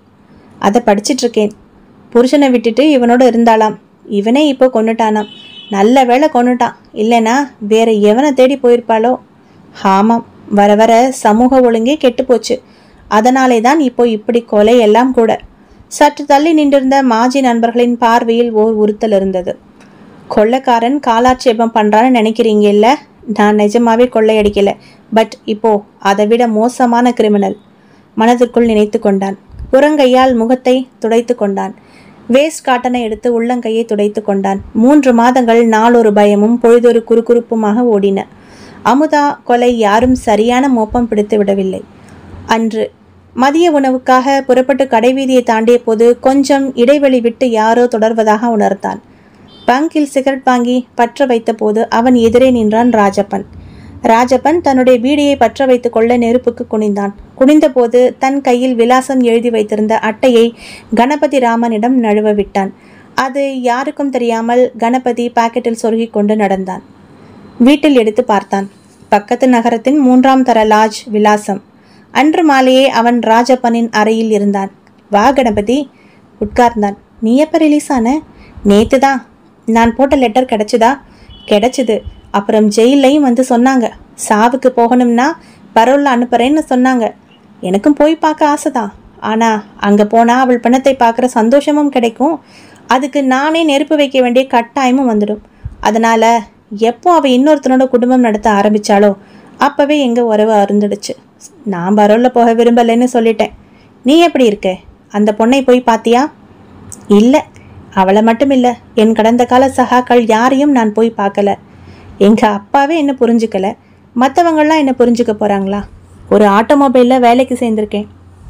அதை படிச்சிட்டு இருக்கேன் புருஷனை விட்டுட்டு இவனோட இருந்தாளாம் இவனே இப்போ கொன்னுட்டானாம் நல்ல வேளை கொன்னுட்டான் இல்லைனா வேற எவனை தேடி போயிருப்பாளோ ஆமாம் வர வர சமூக ஒழுங்கே கெட்டு போச்சு அதனாலே தான் இப்போ இப்படி கொலை எல்லாம் கூட சற்று தள்ளி நின்றிருந்த மாஜி நண்பர்களின் பார்வையில் ஓர் உறுத்தல் இருந்தது கொள்ளைக்காரன் காலாட்சேபம் பண்றான்னு நினைக்கிறீங்க இல்ல நான் நிஜமாவே கொள்ளையடிக்கல பட் இப்போ அதை விட மோசமான கிரிமினல் மனதிற்குள் நினைத்து கொண்டான் புறங்கையால் முகத்தை துடைத்து கொண்டான் வேஸ்ட் காட்டனை எடுத்து உள்ளங்கையை துடைத்து கொண்டான் மூன்று மாதங்கள் நாளொரு பயமும் பொழுதொரு குறுகுறுப்புமாக ஓடின அமுதா கொலை யாரும் சரியான மோப்பம் பிடித்து விடவில்லை அன்று மதிய உணவுக்காக புறப்பட்டு கடைவீதியை தாண்டிய போது கொஞ்சம் இடைவெளி விட்டு யாரோ தொடர்வதாக உணர்ந்தான் பங்கில் சிகரெட் வாங்கி பற்ற வைத்தபோது அவன் எதிரே நின்றான் ராஜப்பன் ராஜப்பன் தன்னுடைய பீடியை பற்ற வைத்துக் கொள்ள நெருப்புக்கு குனிந்தான் குனிந்தபோது தன் கையில் விலாசம் எழுதி வைத்திருந்த அட்டையை கணபதி ராமனிடம் நழுவ விட்டான் அது யாருக்கும் தெரியாமல் கணபதி பாக்கெட்டில் சொருகிக் கொண்டு நடந்தான் வீட்டில் எடுத்து பார்த்தான் பக்கத்து நகரத்தின் மூன்றாம் தர லாட்ஜ் விலாசம் அன்று மாலையே அவன் ராஜப்பனின் அறையில் இருந்தான் வா கணபதி உட்கார்ந்தான் நீ எப்போ ரிலீஸ் ஆன நேத்து தான் நான் போட்ட லெட்டர் கிடைச்சதா கிடைச்சது அப்புறம் ஜெயிலையும் வந்து சொன்னாங்க சாவுக்கு போகணும்னா பரோல்ல அனுப்புறேன்னு சொன்னாங்க எனக்கும் போய் பார்க்க ஆசைதான் ஆனா அங்க போனா அவள் பிணத்தை பார்க்குற சந்தோஷமும் கிடைக்கும் அதுக்கு நானே நெருப்பு வைக்க வேண்டிய கட்டாயமும் வந்துடும் அதனால எப்போ அவ இன்னொருத்தனோட குடும்பம் நடத்த ஆரம்பிச்சாலோ அப்பவே எங்க உறவு அருந்துடுச்சு நான் பரோல்ல போக விரும்பலைன்னு சொல்லிட்டேன் நீ எப்படி இருக்க அந்த பொண்ணை போய் பாத்தியா இல்லை அவளை மட்டும் இல்லை என் கடந்த கால சகாக்கள் யாரையும் நான் போய் பார்க்கல எங்க அப்பாவே என்ன புரிஞ்சுக்கல மற்றவங்களாம் என்ன புரிஞ்சுக்க போறாங்களா ஒரு ஆட்டோமொபைலில் வேலைக்கு சேர்ந்திருக்கேன்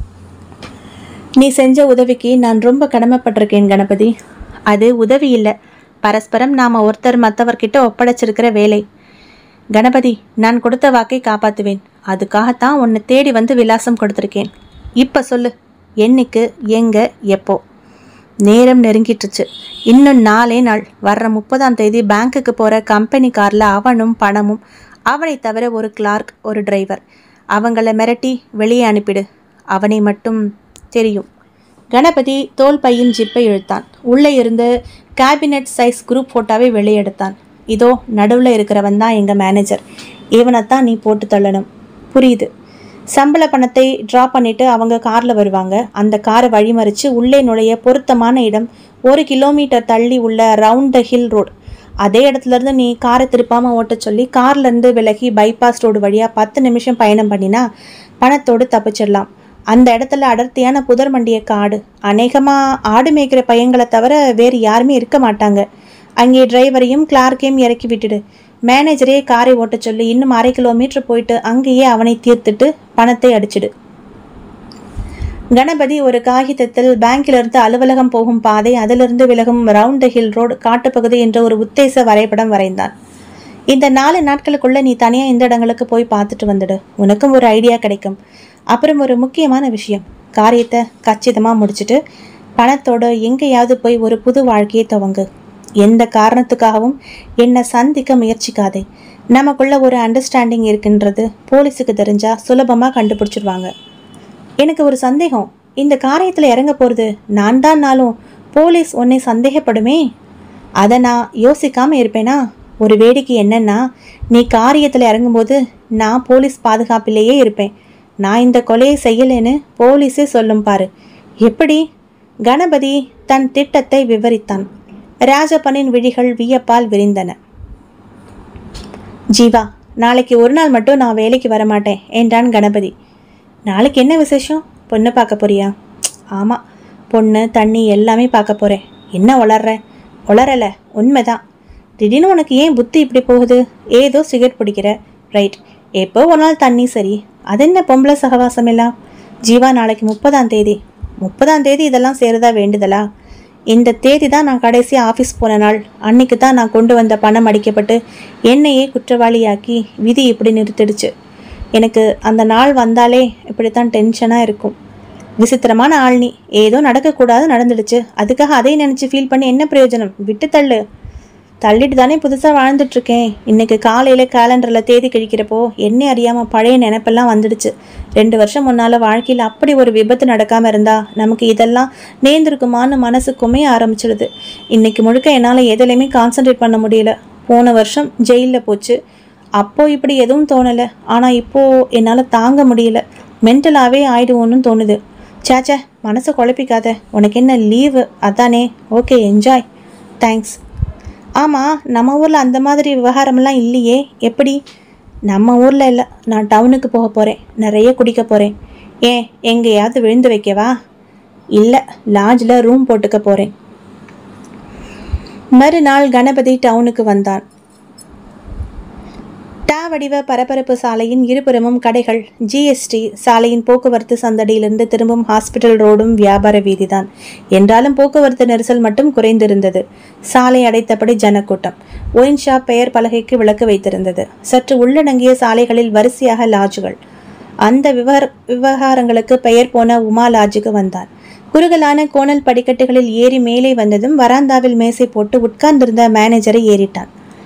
நீ செஞ்ச உதவிக்கு நான் ரொம்ப கடமைப்பட்டிருக்கேன் கணபதி அது உதவி இல்லை பரஸ்பரம் நாம் ஒருத்தர் மற்றவர்கிட்ட ஒப்படைச்சிருக்கிற வேலை கணபதி நான் கொடுத்த வாக்கை காப்பாற்றுவேன் அதுக்காகத்தான் உன்னை தேடி வந்து விலாசம் கொடுத்துருக்கேன் இப்போ சொல்லு என்னைக்கு எங்கே எப்போ நேரம் நெருங்கிட்டுச்சு இன்னும் நாலே நாள் வர்ற முப்பதாம் தேதி பேங்க்குக்கு போகிற கம்பெனி காரில் அவனும் பணமும் அவனை தவிர ஒரு கிளார்க் ஒரு டிரைவர் அவங்கள மிரட்டி வெளியே அனுப்பிடு அவனை மட்டும் தெரியும் கணபதி தோல் பையின் ஜிப்பை இழுத்தான் உள்ளே இருந்து கேபினெட் சைஸ் குரூப் ஃபோட்டோவை வெளியே எடுத்தான் இதோ நடுவில் இருக்கிறவன் தான் எங்கள் மேனேஜர் இவனைத்தான் நீ போட்டு தள்ளணும் புரியுது சம்பள பணத்தை ட்ரா பண்ணிட்டு அவங்க காரில் வருவாங்க அந்த காரை வழிமறித்து உள்ளே நுழைய பொருத்தமான இடம் ஒரு கிலோமீட்டர் தள்ளி உள்ள ரவுண்ட் த ஹில் ரோடு அதே இடத்துல இருந்து நீ காரை திருப்பாமல் ஓட்ட சொல்லி கார்ல இருந்து விலகி பைபாஸ் ரோடு வழியாக பத்து நிமிஷம் பயணம் பண்ணினா பணத்தோடு தப்பிச்சிடலாம் அந்த இடத்துல அடர்த்தியான புதர் மண்டிய காடு அநேகமாக ஆடு மேய்க்கிற பையங்களை தவிர வேறு யாருமே இருக்க மாட்டாங்க அங்கே டிரைவரையும் கிளார்க்கையும் இறக்கி விட்டுடு மேனேஜரே காரை ஓட்டச் சொல்லி இன்னும் அரை கிலோமீட்டர் போயிட்டு அங்கேயே அவனை தீர்த்துட்டு பணத்தை அடிச்சிடு கணபதி ஒரு காகிதத்தில் பேங்கிலிருந்து அலுவலகம் போகும் பாதை அதிலிருந்து விலகும் ரவுண்ட் த ஹில் ரோடு காட்டுப்பகுதி என்ற ஒரு உத்தேச வரைபடம் வரைந்தான் இந்த நாலு நாட்களுக்குள்ள நீ தனியா இந்த இடங்களுக்கு போய் பார்த்துட்டு வந்துடு உனக்கும் ஒரு ஐடியா கிடைக்கும் அப்புறம் ஒரு முக்கியமான விஷயம் காரியத்தை கச்சிதமாக முடிச்சிட்டு பணத்தோட எங்கேயாவது போய் ஒரு புது வாழ்க்கையை துவங்கு எந்த காரணத்துக்காகவும் என்னை சந்திக்க முயற்சிக்காதே நமக்குள்ள ஒரு அண்டர்ஸ்டாண்டிங் இருக்குன்றது போலீஸுக்கு தெரிஞ்சா சுலபமாக கண்டுபிடிச்சிடுவாங்க எனக்கு ஒரு சந்தேகம் இந்த காரியத்தில் இறங்க போகிறது நான் தான்னாலும் போலீஸ் உன்னை சந்தேகப்படுமே அதை நான் யோசிக்காமல் இருப்பேனா ஒரு வேடிக்கை என்னன்னா நீ காரியத்தில் இறங்கும்போது நான் போலீஸ் பாதுகாப்பிலேயே இருப்பேன் நான் இந்த கொலையை செய்யலைன்னு போலீஸே சொல்லும் பாரு எப்படி கணபதி தன் திட்டத்தை விவரித்தான் ராஜப்பனின் விழிகள் வியப்பால் விரிந்தன ஜீவா நாளைக்கு ஒரு நாள் மட்டும் நான் வேலைக்கு வரமாட்டேன் என்றான் கணபதி நாளைக்கு என்ன விசேஷம் பொண்ணு பார்க்க போறியா ஆமாம் பொண்ணு தண்ணி எல்லாமே பார்க்க போகிறேன் என்ன உளர்ற உளரல உண்மைதான் திடீர்னு உனக்கு ஏன் புத்தி இப்படி போகுது ஏதோ சிகரெட் பிடிக்கிற ரைட் எப்போ ஒரு நாள் தண்ணி சரி அது என்ன பொம்பளை சகவாசம் எல்லாம் ஜீவா நாளைக்கு முப்பதாம் தேதி முப்பதாம் தேதி இதெல்லாம் சேருதா வேண்டுதலா இந்த தேதி தான் நான் கடைசி ஆஃபீஸ் போன நாள் அன்னைக்கு தான் நான் கொண்டு வந்த பணம் அடிக்கப்பட்டு என்னையே குற்றவாளியாக்கி விதி இப்படி நிறுத்திடுச்சு எனக்கு அந்த நாள் வந்தாலே இப்படித்தான் டென்ஷனாக இருக்கும் விசித்திரமான ஆள் நீ ஏதோ நடக்கக்கூடாது நடந்துடுச்சு அதுக்காக அதை நினச்சி ஃபீல் பண்ணி என்ன பிரயோஜனம் விட்டு தள்ளு தள்ளிட்டு தானே புதுசாக வாழ்ந்துட்டுருக்கேன் இன்னைக்கு காலையில் கேலண்டரில் தேதி கழிக்கிறப்போ என்னை அறியாமல் பழைய நினைப்பெல்லாம் வந்துடுச்சு ரெண்டு வருஷம் முன்னால் வாழ்க்கையில் அப்படி ஒரு விபத்து நடக்காமல் இருந்தா நமக்கு இதெல்லாம் நேர்ந்திருக்குமான்னு மனசுக்குமே ஆரம்பிச்சிடுது இன்னைக்கு முழுக்க என்னால் எதுலையுமே கான்சென்ட்ரேட் பண்ண முடியல போன வருஷம் ஜெயிலில் போச்சு அப்போ இப்படி எதுவும் தோணலை ஆனால் இப்போது என்னால் தாங்க முடியல மென்டலாகவே ஆயிடுவோன்னு தோணுது சேச்சே மனசை குழப்பிக்காத உனக்கு என்ன லீவு அதானே ஓகே என்ஜாய் தேங்க்ஸ் ஆமாம் நம்ம ஊரில் அந்த மாதிரி விவகாரமெல்லாம் இல்லையே எப்படி நம்ம ஊரில் இல்லை நான் டவுனுக்கு போக போகிறேன் நிறைய குடிக்க போகிறேன் ஏன் எங்கேயாவது விழுந்து வைக்கவா இல்லை லாட்ஜில் ரூம் போட்டுக்க போகிறேன் மறுநாள் கணபதி டவுனுக்கு வந்தான் டா வடிவ பரபரப்பு சாலையின் இருபுறமும் கடைகள் ஜிஎஸ்டி சாலையின் போக்குவரத்து சந்தடியிலிருந்து திரும்பும் ஹாஸ்பிட்டல் ரோடும் வியாபார வீதிதான் என்றாலும் போக்குவரத்து நெரிசல் மட்டும் குறைந்திருந்தது சாலை அடைத்தபடி ஜனக்கூட்டம் ஒயின் ஷாப் பெயர் பலகைக்கு விளக்கு வைத்திருந்தது சற்று உள்ளடங்கிய சாலைகளில் வரிசையாக லாட்ஜுகள் அந்த விவகார விவகாரங்களுக்கு பெயர் போன உமா லாட்ஜுக்கு வந்தான் குறுகலான கோணல் படிக்கட்டுகளில் ஏறி மேலே வந்ததும் வராந்தாவில் மேசை போட்டு உட்கார்ந்திருந்த மேனேஜரை ஏறிட்டான்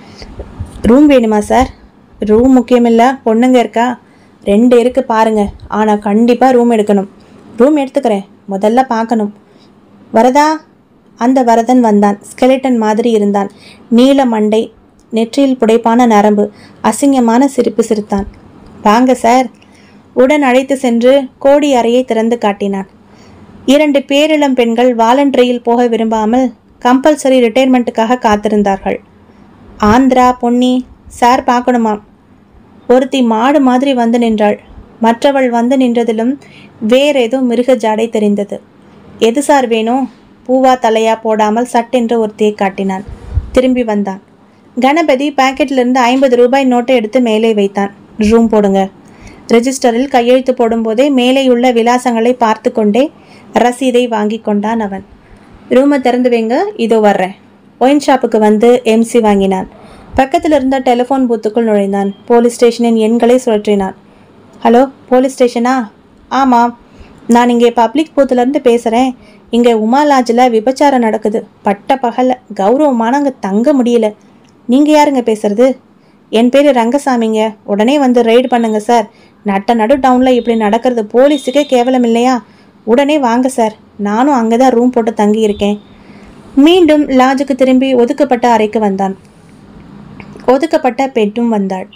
ரூம் வேணுமா சார் ரூம் முக்கியமில்ல பொண்ணுங்க இருக்கா ரெண்டு இருக்கு பாருங்க ஆனால் கண்டிப்பாக ரூம் எடுக்கணும் ரூம் எடுத்துக்கிறேன் முதல்ல பார்க்கணும் வரதா அந்த வரதன் வந்தான் ஸ்கெலிட்டன் மாதிரி இருந்தான் நீல மண்டை நெற்றியில் புடைப்பான நரம்பு அசிங்கமான சிரிப்பு சிரித்தான் வாங்க சார் உடன் அழைத்து சென்று கோடி அறையை திறந்து காட்டினான் இரண்டு பேரிளம் பெண்கள் வாலண்டரியில் போக விரும்பாமல் கம்பல்சரி ரிட்டையர்மெண்ட்டுக்காக காத்திருந்தார்கள் ஆந்திரா பொன்னி சார் பார்க்கணுமாம் ஒருத்தி மாடு மாதிரி வந்து நின்றாள் மற்றவள் வந்து நின்றதிலும் வேறேதோ மிருக ஜாடை தெரிந்தது எது சார் வேணும் பூவா தலையா போடாமல் சட்டென்று ஒருத்தியை காட்டினான் திரும்பி வந்தான் கணபதி பாக்கெட்டிலிருந்து ஐம்பது ரூபாய் நோட்டை எடுத்து மேலே வைத்தான் ரூம் போடுங்க ரெஜிஸ்டரில் கையெழுத்து போடும்போதே மேலேயுள்ள விலாசங்களை பார்த்து கொண்டே ரசீதை வாங்கி கொண்டான் அவன் ரூமை திறந்து வைங்க இதோ வர்றேன் ஒயின் ஷாப்புக்கு வந்து எம்சி வாங்கினான் பக்கத்தில் இருந்த டெலிஃபோன் பூத்துக்குள் நுழைந்தான் போலீஸ் ஸ்டேஷனின் எண்களை சுழற்றினான் ஹலோ போலீஸ் ஸ்டேஷனா ஆமாம் நான் இங்கே பப்ளிக் பூத்துலேருந்து பேசுகிறேன் இங்கே உமா லாட்ஜில் விபச்சாரம் நடக்குது பட்ட பகல கௌரவமான அங்கே தங்க முடியல நீங்கள் யாருங்க பேசுறது என் பேர் ரங்கசாமிங்க உடனே வந்து ரெய்டு பண்ணுங்க சார் நட்ட நடு டவுனில் இப்படி நடக்கிறது போலீஸுக்கே கேவலம் இல்லையா உடனே வாங்க சார் நானும் அங்கே தான் ரூம் போட்டு தங்கி இருக்கேன் மீண்டும் லாட்ஜுக்கு திரும்பி ஒதுக்கப்பட்ட அறைக்கு வந்தான் ஒதுக்கப்பட்ட பெட்டும் வந்தாள்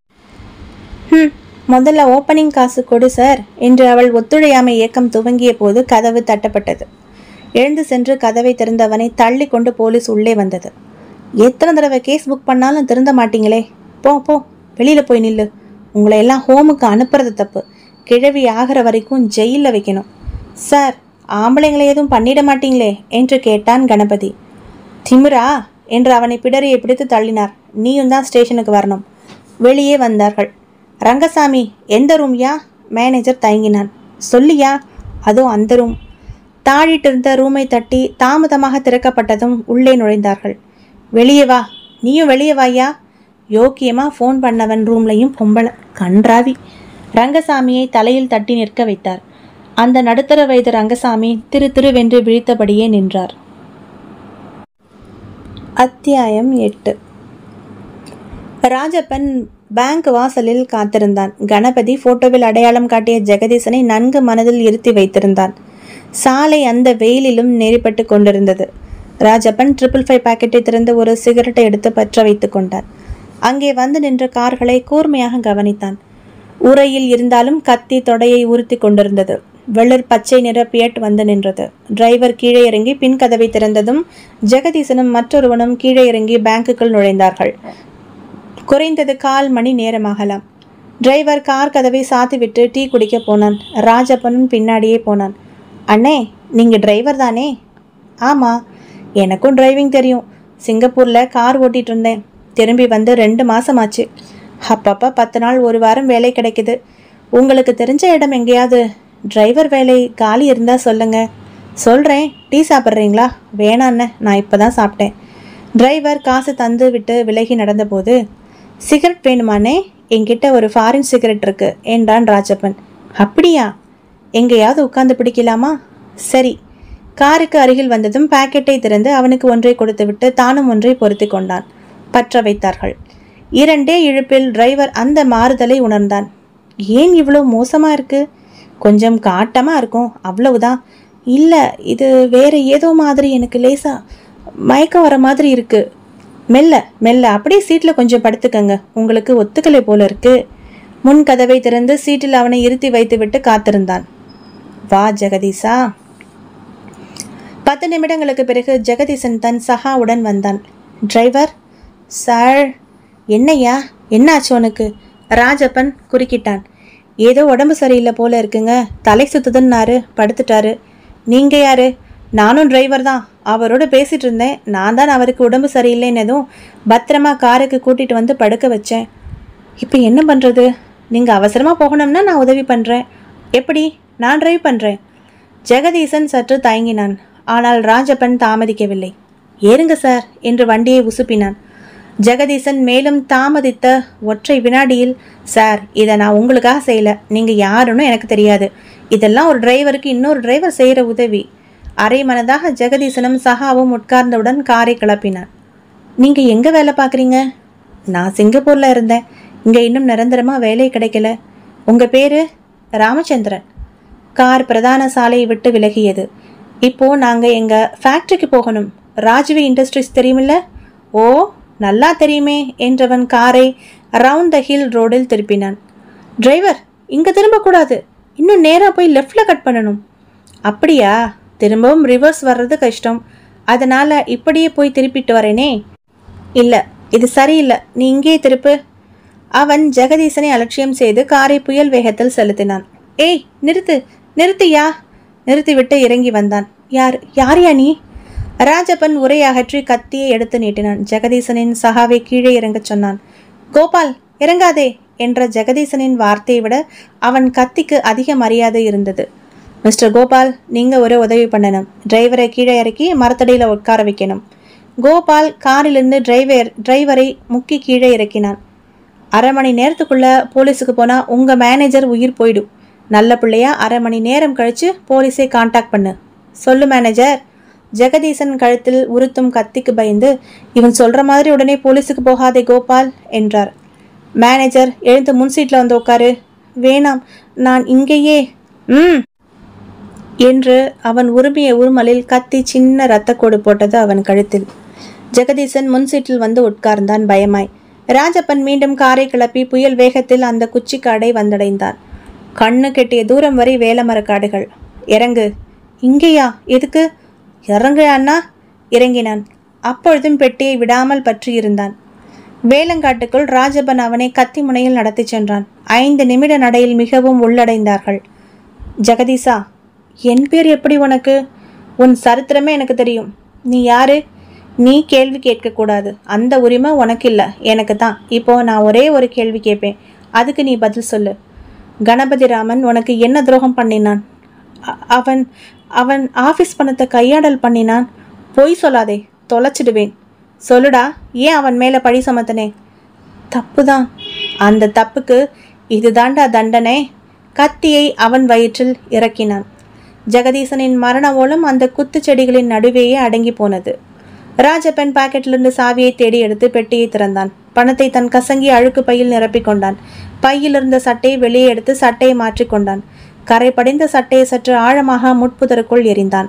ம் முதல்ல ஓப்பனிங் காசு கொடு சார் என்று அவள் ஒத்துழையாமை இயக்கம் துவங்கிய போது கதவு தட்டப்பட்டது எழுந்து சென்று கதவை திறந்தவனை தள்ளி கொண்டு போலீஸ் உள்ளே வந்தது எத்தனை தடவை கேஸ் புக் பண்ணாலும் திருந்த மாட்டீங்களே போ போ வெளியில் போய் நில்லு உங்களை எல்லாம் ஹோமுக்கு அனுப்புறது தப்பு கிழவி ஆகிற வரைக்கும் ஜெயிலில் வைக்கணும் சார் ஆம்பளைங்களை எதுவும் பண்ணிட மாட்டீங்களே என்று கேட்டான் கணபதி திமிரா என்று அவனை பிடரியை பிடித்து தள்ளினார் நீயும் தான் ஸ்டேஷனுக்கு வரணும் வெளியே வந்தார்கள் ரங்கசாமி எந்த ரூம்யா மேனேஜர் தயங்கினான் சொல்லியா அதோ அந்த ரூம் தாழிட்டிருந்த ரூமை தட்டி தாமதமாக திறக்கப்பட்டதும் உள்ளே நுழைந்தார்கள் வெளியே வா நீயும் வெளியே வாயா யோக்கியமா ஃபோன் பண்ணவன் ரூம்லையும் பொம்பளை கன்றாவி ரங்கசாமியை தலையில் தட்டி நிற்க வைத்தார் அந்த நடுத்தர வயது ரங்கசாமி திரு திருவென்று விழித்தபடியே நின்றார் அத்தியாயம் எட்டு ராஜப்பன் பேங்க் வாசலில் காத்திருந்தான் கணபதி போட்டோவில் அடையாளம் காட்டிய ஜெகதீசனை நன்கு மனதில் இருத்தி வைத்திருந்தான் சாலை அந்த வெயிலிலும் நெறிப்பட்டு கொண்டிருந்தது ராஜப்பன் ட்ரிபிள் ஃபைவ் பாக்கெட்டை திறந்து ஒரு சிகரெட்டை எடுத்து பற்ற வைத்துக் கொண்டான் அங்கே வந்து நின்ற கார்களை கூர்மையாக கவனித்தான் உரையில் இருந்தாலும் கத்தி தொடையை உறுத்தி கொண்டிருந்தது வெளிர் பச்சை நிற பியட் வந்து நின்றது டிரைவர் கீழே இறங்கி பின் கதவை திறந்ததும் ஜெகதீசனும் மற்றொருவனும் கீழே இறங்கி பேங்குக்குள் நுழைந்தார்கள் குறைந்தது கால் மணி நேரமாகலாம் டிரைவர் கார் கதவை சாத்திவிட்டு டீ குடிக்க போனான் ராஜப்பனும் பின்னாடியே போனான் அண்ணே நீங்கள் டிரைவர் தானே ஆமாம் எனக்கும் டிரைவிங் தெரியும் சிங்கப்பூரில் கார் ஓட்டிகிட்டு இருந்தேன் திரும்பி வந்து ரெண்டு மாதம் ஆச்சு அப்பப்போ பத்து நாள் ஒரு வாரம் வேலை கிடைக்குது உங்களுக்கு தெரிஞ்ச இடம் எங்கேயாவது டிரைவர் வேலை காலி இருந்தால் சொல்லுங்கள் சொல்கிறேன் டீ சாப்பிட்றீங்களா வேணாண்ணே நான் இப்போ தான் சாப்பிட்டேன் டிரைவர் காசு தந்து விட்டு விலகி நடந்தபோது சிகரெட் வேணுமானே என்கிட்ட ஒரு ஃபாரின் சிகரெட் இருக்கு என்றான் ராஜப்பன் அப்படியா எங்கேயாவது உட்கார்ந்து பிடிக்கலாமா சரி காருக்கு அருகில் வந்ததும் பாக்கெட்டை திறந்து அவனுக்கு ஒன்றை கொடுத்துவிட்டு தானும் ஒன்றை பொருத்தி கொண்டான் பற்ற வைத்தார்கள் இரண்டே இழுப்பில் டிரைவர் அந்த மாறுதலை உணர்ந்தான் ஏன் இவ்வளோ மோசமா இருக்கு கொஞ்சம் காட்டமா இருக்கும் அவ்வளவுதான் இல்லை இது வேற ஏதோ மாதிரி எனக்கு லேசா மயக்கம் வர மாதிரி இருக்கு மெல்ல மெல்ல அப்படியே சீட்டில் கொஞ்சம் படுத்துக்கங்க உங்களுக்கு ஒத்துக்கலை போல இருக்கு முன் கதவை திறந்து சீட்டில் அவனை இருத்தி வைத்துவிட்டு காத்திருந்தான் வா ஜெகதீசா பத்து நிமிடங்களுக்கு பிறகு ஜெகதீசன் தன் சகாவுடன் வந்தான் டிரைவர் சார் என்னய்யா என்னாச்சு உனக்கு ராஜப்பன் குறுக்கிட்டான் ஏதோ உடம்பு சரியில்லை போல இருக்குங்க தலை சுத்துதுன்னாரு படுத்துட்டாரு நீங்க யாரு நானும் டிரைவர் தான் அவரோட பேசிட்டு இருந்தேன் நான் தான் அவருக்கு உடம்பு சரியில்லைன்னதும் பத்திரமா காருக்கு கூட்டிட்டு வந்து படுக்க வச்சேன் இப்போ என்ன பண்ணுறது நீங்கள் அவசரமாக போகணும்னா நான் உதவி பண்ணுறேன் எப்படி நான் டிரைவ் பண்ணுறேன் ஜெகதீசன் சற்று தயங்கினான் ஆனால் ராஜப்பன் தாமதிக்கவில்லை ஏறுங்க சார் என்று வண்டியை உசுப்பினான் ஜெகதீசன் மேலும் தாமதித்த ஒற்றை வினாடியில் சார் இதை நான் உங்களுக்காக செய்யல நீங்கள் யாருன்னு எனக்கு தெரியாது இதெல்லாம் ஒரு டிரைவருக்கு இன்னொரு டிரைவர் செய்கிற உதவி அரை மனதாக ஜெகதீசனும் சகாவும் உட்கார்ந்தவுடன் காரை கிளப்பினான் நீங்கள் எங்கே வேலை பார்க்குறீங்க நான் சிங்கப்பூரில் இருந்தேன் இங்கே இன்னும் நிரந்தரமாக வேலை கிடைக்கல உங்கள் பேர் ராமச்சந்திரன் கார் பிரதான சாலையை விட்டு விலகியது இப்போ நாங்கள் எங்கள் ஃபேக்ட்ரிக்கு போகணும் ராஜ்வி இண்டஸ்ட்ரீஸ் தெரியுமில்ல ஓ நல்லா தெரியுமே என்றவன் காரை ரவுண்ட் த ஹில் ரோடில் திருப்பினான் டிரைவர் இங்கே திரும்பக்கூடாது இன்னும் நேராக போய் லெஃப்டில் கட் பண்ணணும் அப்படியா திரும்பவும் ரிவர்ஸ் வர்றது கஷ்டம் அதனால் இப்படியே போய் திருப்பிட்டு வரேனே இல்லை இது சரியில்லை நீ இங்கே திருப்பு அவன் ஜெகதீசனை அலட்சியம் செய்து காரை புயல் வேகத்தில் செலுத்தினான் ஏய் நிறுத்து நிறுத்தியா நிறுத்திவிட்டு இறங்கி வந்தான் யார் யாரையா நீ ராஜப்பன் உரை அகற்றி கத்தியை எடுத்து நீட்டினான் ஜெகதீசனின் சகாவை கீழே இறங்கச் சொன்னான் கோபால் இறங்காதே என்ற ஜெகதீசனின் வார்த்தையை விட அவன் கத்திக்கு அதிக மரியாதை இருந்தது மிஸ்டர் கோபால் நீங்கள் ஒரு உதவி பண்ணணும் டிரைவரை கீழே இறக்கி மரத்தடியில் உட்கார வைக்கணும் கோபால் காரிலிருந்து டிரைவர் டிரைவரை முக்கி கீழே இறக்கினான் அரை மணி நேரத்துக்குள்ள போலீஸுக்கு போனால் உங்கள் மேனேஜர் உயிர் போயிடும் நல்ல பிள்ளையா அரை மணி நேரம் கழித்து போலீஸை காண்டாக்ட் பண்ணு சொல்லு மேனேஜர் ஜெகதீசன் கழுத்தில் உறுத்தும் கத்திக்கு பயந்து இவன் சொல்கிற மாதிரி உடனே போலீஸுக்கு போகாதே கோபால் என்றார் மேனேஜர் எழுந்து முன் சீட்டில் வந்து உட்காரு வேணாம் நான் இங்கேயே ம் என்று அவன் உருமிய உருமலில் கத்தி சின்ன இரத்தக்கோடு போட்டது அவன் கழுத்தில் ஜெகதீசன் முன் சீட்டில் வந்து உட்கார்ந்தான் பயமாய் ராஜப்பன் மீண்டும் காரை கிளப்பி புயல் வேகத்தில் அந்த குச்சிக்காடை வந்தடைந்தான் கண்ணு கெட்டிய தூரம் வரை வேலமரக்காடுகள் இறங்கு இங்கேயா எதுக்கு இறங்கு அண்ணா இறங்கினான் அப்பொழுதும் பெட்டியை விடாமல் பற்றியிருந்தான் வேலங்காட்டுக்குள் ராஜபன் அவனை கத்தி முனையில் நடத்திச் சென்றான் ஐந்து நிமிட நடையில் மிகவும் உள்ளடைந்தார்கள் ஜெகதீசா என் பேர் எப்படி உனக்கு உன் சரித்திரமே எனக்கு தெரியும் நீ யாரு நீ கேள்வி கேட்கக்கூடாது அந்த உரிமை உனக்கு இல்லை எனக்கு தான் இப்போ நான் ஒரே ஒரு கேள்வி கேட்பேன் அதுக்கு நீ பதில் சொல்லு கணபதி ராமன் உனக்கு என்ன துரோகம் பண்ணினான் அ- அவன் அவன் ஆஃபீஸ் பணத்தை கையாடல் பண்ணினான் பொய் சொல்லாதே தொலைச்சிடுவேன் சொல்லுடா ஏன் அவன் மேலே பழி சுமத்தனே தப்புதான் அந்த தப்புக்கு இதுதாண்டா தண்டனை கத்தியை அவன் வயிற்றில் இறக்கினான் ஜெகதீசனின் மரண ஓலம் அந்த குத்துச் செடிகளின் நடுவேயே அடங்கி போனது ராஜப்பன் பாக்கெட்டிலிருந்து சாவியை தேடி எடுத்து பெட்டியை திறந்தான் பணத்தை தன் கசங்கி அழுக்கு பையில் நிரப்பிக் கொண்டான் பையில் இருந்த சட்டையை வெளியே எடுத்து சட்டையை மாற்றிக்கொண்டான் கரை படிந்த சட்டையை சற்று ஆழமாக முட்புதருக்குள் எறிந்தான்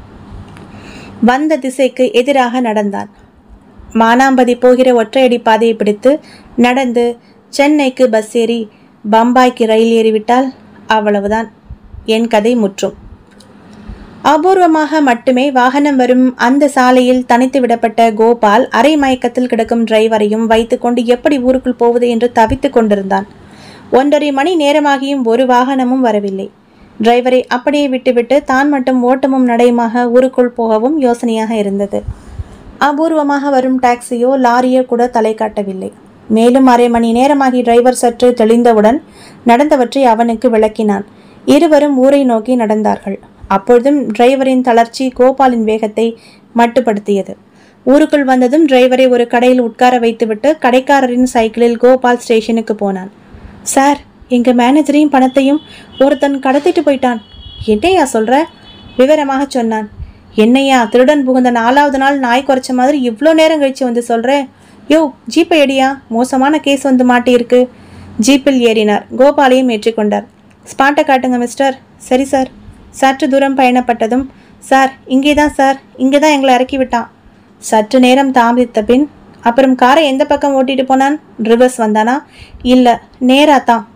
வந்த திசைக்கு எதிராக நடந்தான் மானாம்பதி போகிற ஒற்றையடி பாதையை பிடித்து நடந்து சென்னைக்கு பஸ் ஏறி பம்பாய்க்கு ரயில் ஏறிவிட்டால் அவ்வளவுதான் என் கதை முற்றும் அபூர்வமாக மட்டுமே வாகனம் வரும் அந்த சாலையில் தனித்து விடப்பட்ட கோபால் அரை மயக்கத்தில் கிடக்கும் டிரைவரையும் வைத்துக்கொண்டு எப்படி ஊருக்குள் போவது என்று தவித்துக் கொண்டிருந்தான் ஒன்றரை மணி நேரமாகியும் ஒரு வாகனமும் வரவில்லை டிரைவரை அப்படியே விட்டுவிட்டு தான் மட்டும் ஓட்டமும் நடையுமாக ஊருக்குள் போகவும் யோசனையாக இருந்தது அபூர்வமாக வரும் டாக்ஸியோ லாரியோ கூட தலை காட்டவில்லை மேலும் அரை மணி நேரமாகி டிரைவர் சற்று தெளிந்தவுடன் நடந்தவற்றை அவனுக்கு விளக்கினான் இருவரும் ஊரை நோக்கி நடந்தார்கள் அப்பொழுதும் டிரைவரின் தளர்ச்சி கோபாலின் வேகத்தை மட்டுப்படுத்தியது ஊருக்குள் வந்ததும் டிரைவரை ஒரு கடையில் உட்கார வைத்துவிட்டு கடைக்காரரின் சைக்கிளில் கோபால் ஸ்டேஷனுக்கு போனான் சார் எங்க மேனேஜரையும் பணத்தையும் ஒருத்தன் கடத்திட்டு போயிட்டான் என்னையா சொல்ற விவரமாக சொன்னான் என்னையா திருடன் புகுந்த நாலாவது நாள் நாய் குறைச்ச மாதிரி இவ்வளோ நேரம் கழிச்சு வந்து சொல்ற யோ ஜீப்பை எடியா மோசமான கேஸ் வந்து மாட்டியிருக்கு ஜீப்பில் ஏறினார் கோபாலையும் ஏற்றிக்கொண்டார் ஸ்பாட்டை காட்டுங்க மிஸ்டர் சரி சார் சற்று தூரம் பயணப்பட்டதும் சார் இங்கே தான் சார் இங்கே தான் எங்களை இறக்கி விட்டான் சற்று நேரம் தாமதித்த பின் அப்புறம் காரை எந்த பக்கம் ஓட்டிட்டு போனான் ரிவர்ஸ் வந்தானா இல்லை நேரா தான்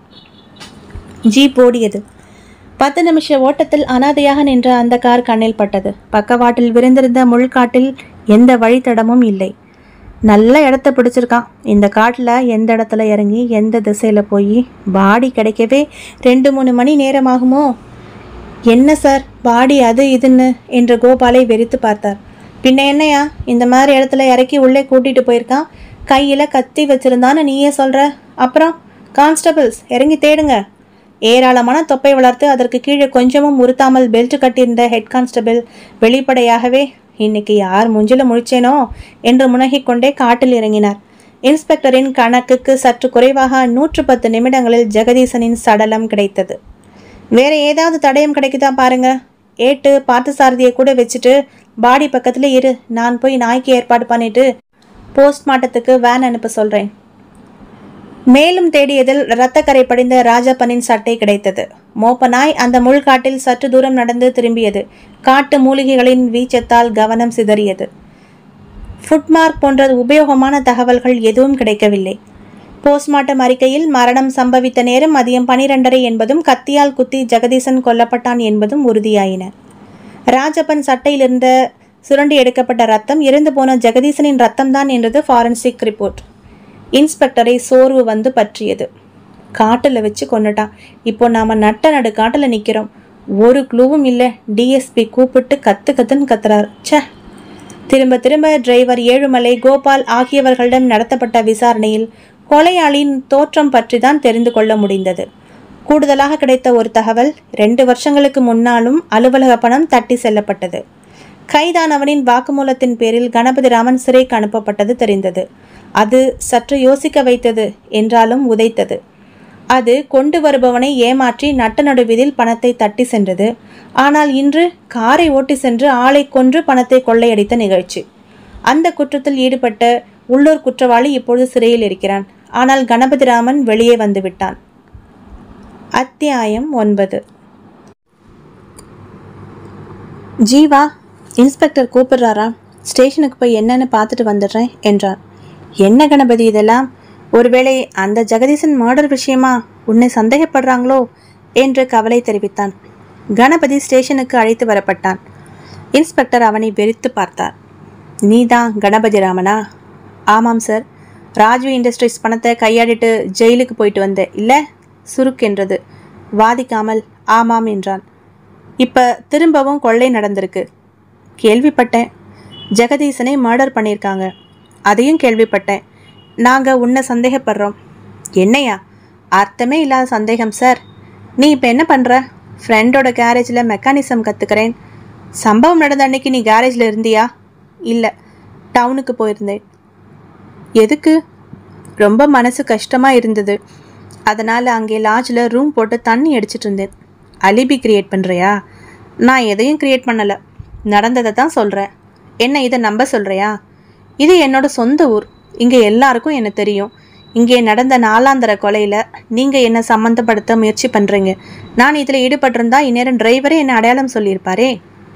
ஜீப் ஓடியது பத்து நிமிஷ ஓட்டத்தில் அனாதையாக நின்ற அந்த கார் கண்ணில் பட்டது பக்கவாட்டில் விரிந்திருந்த முள்காட்டில் எந்த வழித்தடமும் இல்லை நல்ல இடத்த பிடிச்சிருக்கான் இந்த காட்டில் எந்த இடத்துல இறங்கி எந்த திசையில் போய் பாடி கிடைக்கவே ரெண்டு மூணு மணி நேரமாகுமோ என்ன சார் பாடி அது இதுன்னு என்று கோபாலை வெறித்து பார்த்தார் பின்ன என்னையா இந்த மாதிரி இடத்துல இறக்கி உள்ளே கூட்டிட்டு போயிருக்கான் கையில் கத்தி வச்சிருந்தான்னு நீயே சொல்ற அப்புறம் கான்ஸ்டபிள்ஸ் இறங்கி தேடுங்க ஏராளமான தொப்பை வளர்த்து அதற்கு கீழே கொஞ்சமும் உறுத்தாமல் பெல்ட் கட்டியிருந்த ஹெட் கான்ஸ்டபிள் வெளிப்படையாகவே இன்னைக்கு யார் முஞ்சில முழிச்சேனோ என்று முனகிக் கொண்டே காட்டில் இறங்கினார் இன்ஸ்பெக்டரின் கணக்குக்கு சற்று குறைவாக நூற்று பத்து நிமிடங்களில் ஜெகதீசனின் சடலம் கிடைத்தது வேற ஏதாவது தடயம் கிடைக்குதா பாருங்க ஏட்டு பார்த்தசாரதியை கூட வச்சுட்டு பாடி பக்கத்துல இரு நான் போய் நாய்க்கு ஏற்பாடு பண்ணிட்டு போஸ்ட்மார்ட்டத்துக்கு வேன் அனுப்ப சொல்றேன் மேலும் தேடியதில் இரத்தக்கரை படிந்த ராஜப்பனின் சட்டை கிடைத்தது மோப்ப நாய் அந்த முள்காட்டில் சற்று தூரம் நடந்து திரும்பியது காட்டு மூலிகைகளின் வீச்சத்தால் கவனம் சிதறியது ஃபுட்மார்க் போன்ற உபயோகமான தகவல்கள் எதுவும் கிடைக்கவில்லை போஸ்ட்மார்ட்டம் அறிக்கையில் மரணம் சம்பவித்த நேரம் மதியம் பனிரெண்டரை என்பதும் கத்தியால் குத்தி ஜெகதீசன் கொல்லப்பட்டான் என்பதும் உறுதியாயின ராஜப்பன் சட்டையிலிருந்த சுரண்டி எடுக்கப்பட்ட ரத்தம் இறந்து போன ஜெகதீசனின் ரத்தம்தான் என்றது ஃபாரன்சிக் ரிப்போர்ட் இன்ஸ்பெக்டரை சோர்வு வந்து பற்றியது காட்டில் வச்சு கொண்டுட்டான் இப்போ நாம நட்ட நடு காட்டில் நிற்கிறோம் ஒரு க்ளூவும் இல்லை டிஎஸ்பி கூப்பிட்டு கத்து கத்துன்னு கத்துறார் ச்சே திரும்ப திரும்ப டிரைவர் ஏழுமலை கோபால் ஆகியவர்களிடம் நடத்தப்பட்ட விசாரணையில் கொலையாளியின் தோற்றம் பற்றி தான் தெரிந்து கொள்ள முடிந்தது கூடுதலாக கிடைத்த ஒரு தகவல் ரெண்டு வருஷங்களுக்கு முன்னாலும் அலுவலக பணம் தட்டி செல்லப்பட்டது கைதானவனின் வாக்குமூலத்தின் பேரில் கணபதி ராமன் சிறைக்கு அனுப்பப்பட்டது தெரிந்தது அது சற்று யோசிக்க வைத்தது என்றாலும் உதைத்தது அது கொண்டு வருபவனை ஏமாற்றி நட்ட நடுவிதில் பணத்தை தட்டி சென்றது ஆனால் இன்று காரை ஓட்டி சென்று ஆளை கொன்று பணத்தை கொள்ளையடித்த நிகழ்ச்சி அந்த குற்றத்தில் ஈடுபட்ட உள்ளூர் குற்றவாளி இப்பொழுது சிறையில் இருக்கிறான் ஆனால் கணபதிராமன் வெளியே வந்து விட்டான் அத்தியாயம் ஒன்பது ஜீவா இன்ஸ்பெக்டர் கூப்பிடுறாரா ஸ்டேஷனுக்கு போய் என்னன்னு பார்த்துட்டு வந்துடுறேன் என்றான் என்ன கணபதி இதெல்லாம் ஒருவேளை அந்த ஜெகதீசன் மர்டர் விஷயமா உன்னை சந்தேகப்படுறாங்களோ என்று கவலை தெரிவித்தான் கணபதி ஸ்டேஷனுக்கு அழைத்து வரப்பட்டான் இன்ஸ்பெக்டர் அவனை வெறித்து பார்த்தார் நீதான் கணபதி ராமனா ஆமாம் சார் ராஜு இண்டஸ்ட்ரீஸ் பணத்தை கையாடிட்டு ஜெயிலுக்கு போயிட்டு வந்தேன் இல்லை சுருக்கென்றது வாதிக்காமல் ஆமாம் என்றான் இப்போ திரும்பவும் கொள்ளை நடந்திருக்கு கேள்விப்பட்டேன் ஜெகதீசனை மர்டர் பண்ணியிருக்காங்க அதையும் கேள்விப்பட்டேன் நாங்கள் உன்னை சந்தேகப்படுறோம் என்னையா அர்த்தமே இல்லாத சந்தேகம் சார் நீ இப்போ என்ன பண்ணுற ஃப்ரெண்டோட கேரேஜில் மெக்கானிசம் கற்றுக்கிறேன் சம்பவம் நடந்த அன்னைக்கு நீ கேரேஜில் இருந்தியா இல்லை டவுனுக்கு போயிருந்தேன் எதுக்கு ரொம்ப மனசு கஷ்டமாக இருந்தது அதனால் அங்கே லாட்ஜில் ரூம் போட்டு தண்ணி அடிச்சிட்டு இருந்தேன் அலிபி கிரியேட் பண்ணுறியா நான் எதையும் கிரியேட் பண்ணலை நடந்ததை தான் சொல்கிறேன் என்ன இதை நம்ப சொல்றியா இது என்னோட சொந்த ஊர் இங்கே எல்லாருக்கும் என்ன தெரியும் இங்கே நடந்த நாலாந்தர கொலையில் நீங்கள் என்ன சம்மந்தப்படுத்த முயற்சி பண்ணுறீங்க நான் இதில் ஈடுபட்டிருந்தா இந்நேரம் டிரைவரே என்ன அடையாளம் சொல்லியிருப்பாரே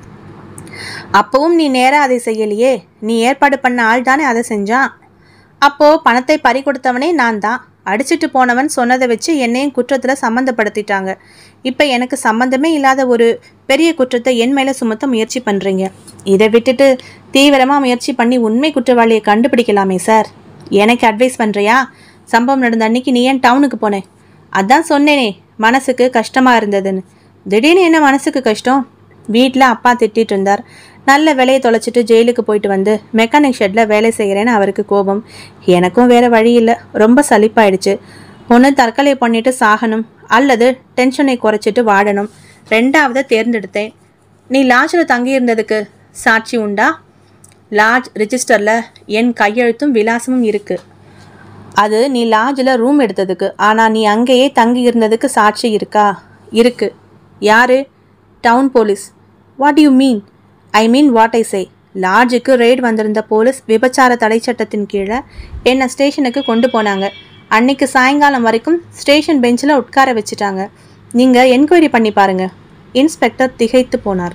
அப்பவும் நீ நேரா அதை செய்யலையே நீ ஏற்பாடு பண்ண ஆள் தானே அதை செஞ்சான் அப்போ பணத்தை பறி கொடுத்தவனே நான் தான் அடிச்சிட்டு போனவன் சொன்னதை வச்சு என்னையும் குற்றத்தில் சம்மந்தப்படுத்திட்டாங்க இப்போ எனக்கு சம்மந்தமே இல்லாத ஒரு பெரிய குற்றத்தை என் மேலே சுமத்த முயற்சி பண்ணுறீங்க இதை விட்டுட்டு தீவிரமாக முயற்சி பண்ணி உண்மை குற்றவாளியை கண்டுபிடிக்கலாமே சார் எனக்கு அட்வைஸ் பண்ணுறியா சம்பவம் நடந்த அன்னைக்கு நீ ஏன் டவுனுக்கு போனேன் அதான் சொன்னேனே மனசுக்கு கஷ்டமாக இருந்ததுன்னு திடீர்னு என்ன மனசுக்கு கஷ்டம் வீட்டில் அப்பா திட்டிட்டு இருந்தார் நல்ல வேலையை தொலைச்சிட்டு ஜெயிலுக்கு போயிட்டு வந்து மெக்கானிக் ஷெட்டில் வேலை செய்கிறேன்னு அவருக்கு கோபம் எனக்கும் வேற வழி இல்லை ரொம்ப சலிப்பாயிடுச்சு ஒன்று தற்கொலை பண்ணிட்டு சாகணும் அல்லது டென்ஷனை குறைச்சிட்டு வாழணும் ரெண்டாவது தேர்ந்தெடுத்தேன் நீ லாட்ஜில் தங்கியிருந்ததுக்கு சாட்சி உண்டா லாட்ஜ் ரிஜிஸ்டரில் என் கையெழுத்தும் விலாசமும் இருக்குது அது நீ லாட்ஜில் ரூம் எடுத்ததுக்கு ஆனால் நீ அங்கேயே தங்கி இருந்ததுக்கு சாட்சி இருக்கா இருக்கு யாரு town police what you mean I mean what I say லாட்ஜுக்கு ரெய்ட் வந்திருந்த போலீஸ் விபச்சார தடை சட்டத்தின் கீழே என்னை ஸ்டேஷனுக்கு கொண்டு போனாங்க அன்னைக்கு சாயங்காலம் வரைக்கும் ஸ்டேஷன் பெஞ்சில் உட்கார வச்சுட்டாங்க நீங்கள் என்கொயரி பண்ணி பாருங்க இன்ஸ்பெக்டர் திகைத்து போனார்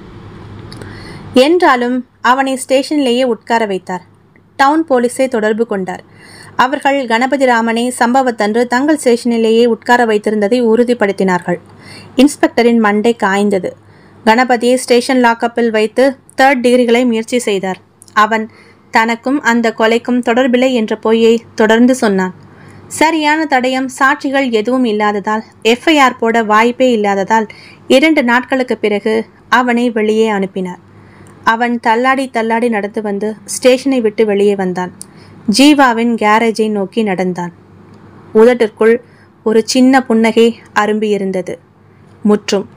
என்றாலும் அவனை ஸ்டேஷனிலேயே உட்கார வைத்தார் டவுன் போலீஸை தொடர்பு கொண்டார் அவர்கள் கணபதி ராமனை சம்பவத்தன்று தங்கள் ஸ்டேஷனிலேயே உட்கார வைத்திருந்ததை உறுதிப்படுத்தினார்கள் இன்ஸ்பெக்டரின் மண்டை காய்ந்தது கணபதியை ஸ்டேஷன் லாக்கப்பில் வைத்து தேர்ட் டிகிரிகளை முயற்சி செய்தார் அவன் தனக்கும் அந்த கொலைக்கும் தொடர்பில்லை என்ற பொய்யை தொடர்ந்து சொன்னான் சரியான தடயம் சாட்சிகள் எதுவும் இல்லாததால் எஃப்ஐஆர் போட வாய்ப்பே இல்லாததால் இரண்டு நாட்களுக்கு பிறகு அவனை வெளியே அனுப்பினார் அவன் தள்ளாடி தள்ளாடி நடந்து வந்து ஸ்டேஷனை விட்டு வெளியே வந்தான் ஜீவாவின் கேரேஜை நோக்கி நடந்தான் உதட்டிற்குள் ஒரு சின்ன புன்னகை அரும்பி இருந்தது முற்றும்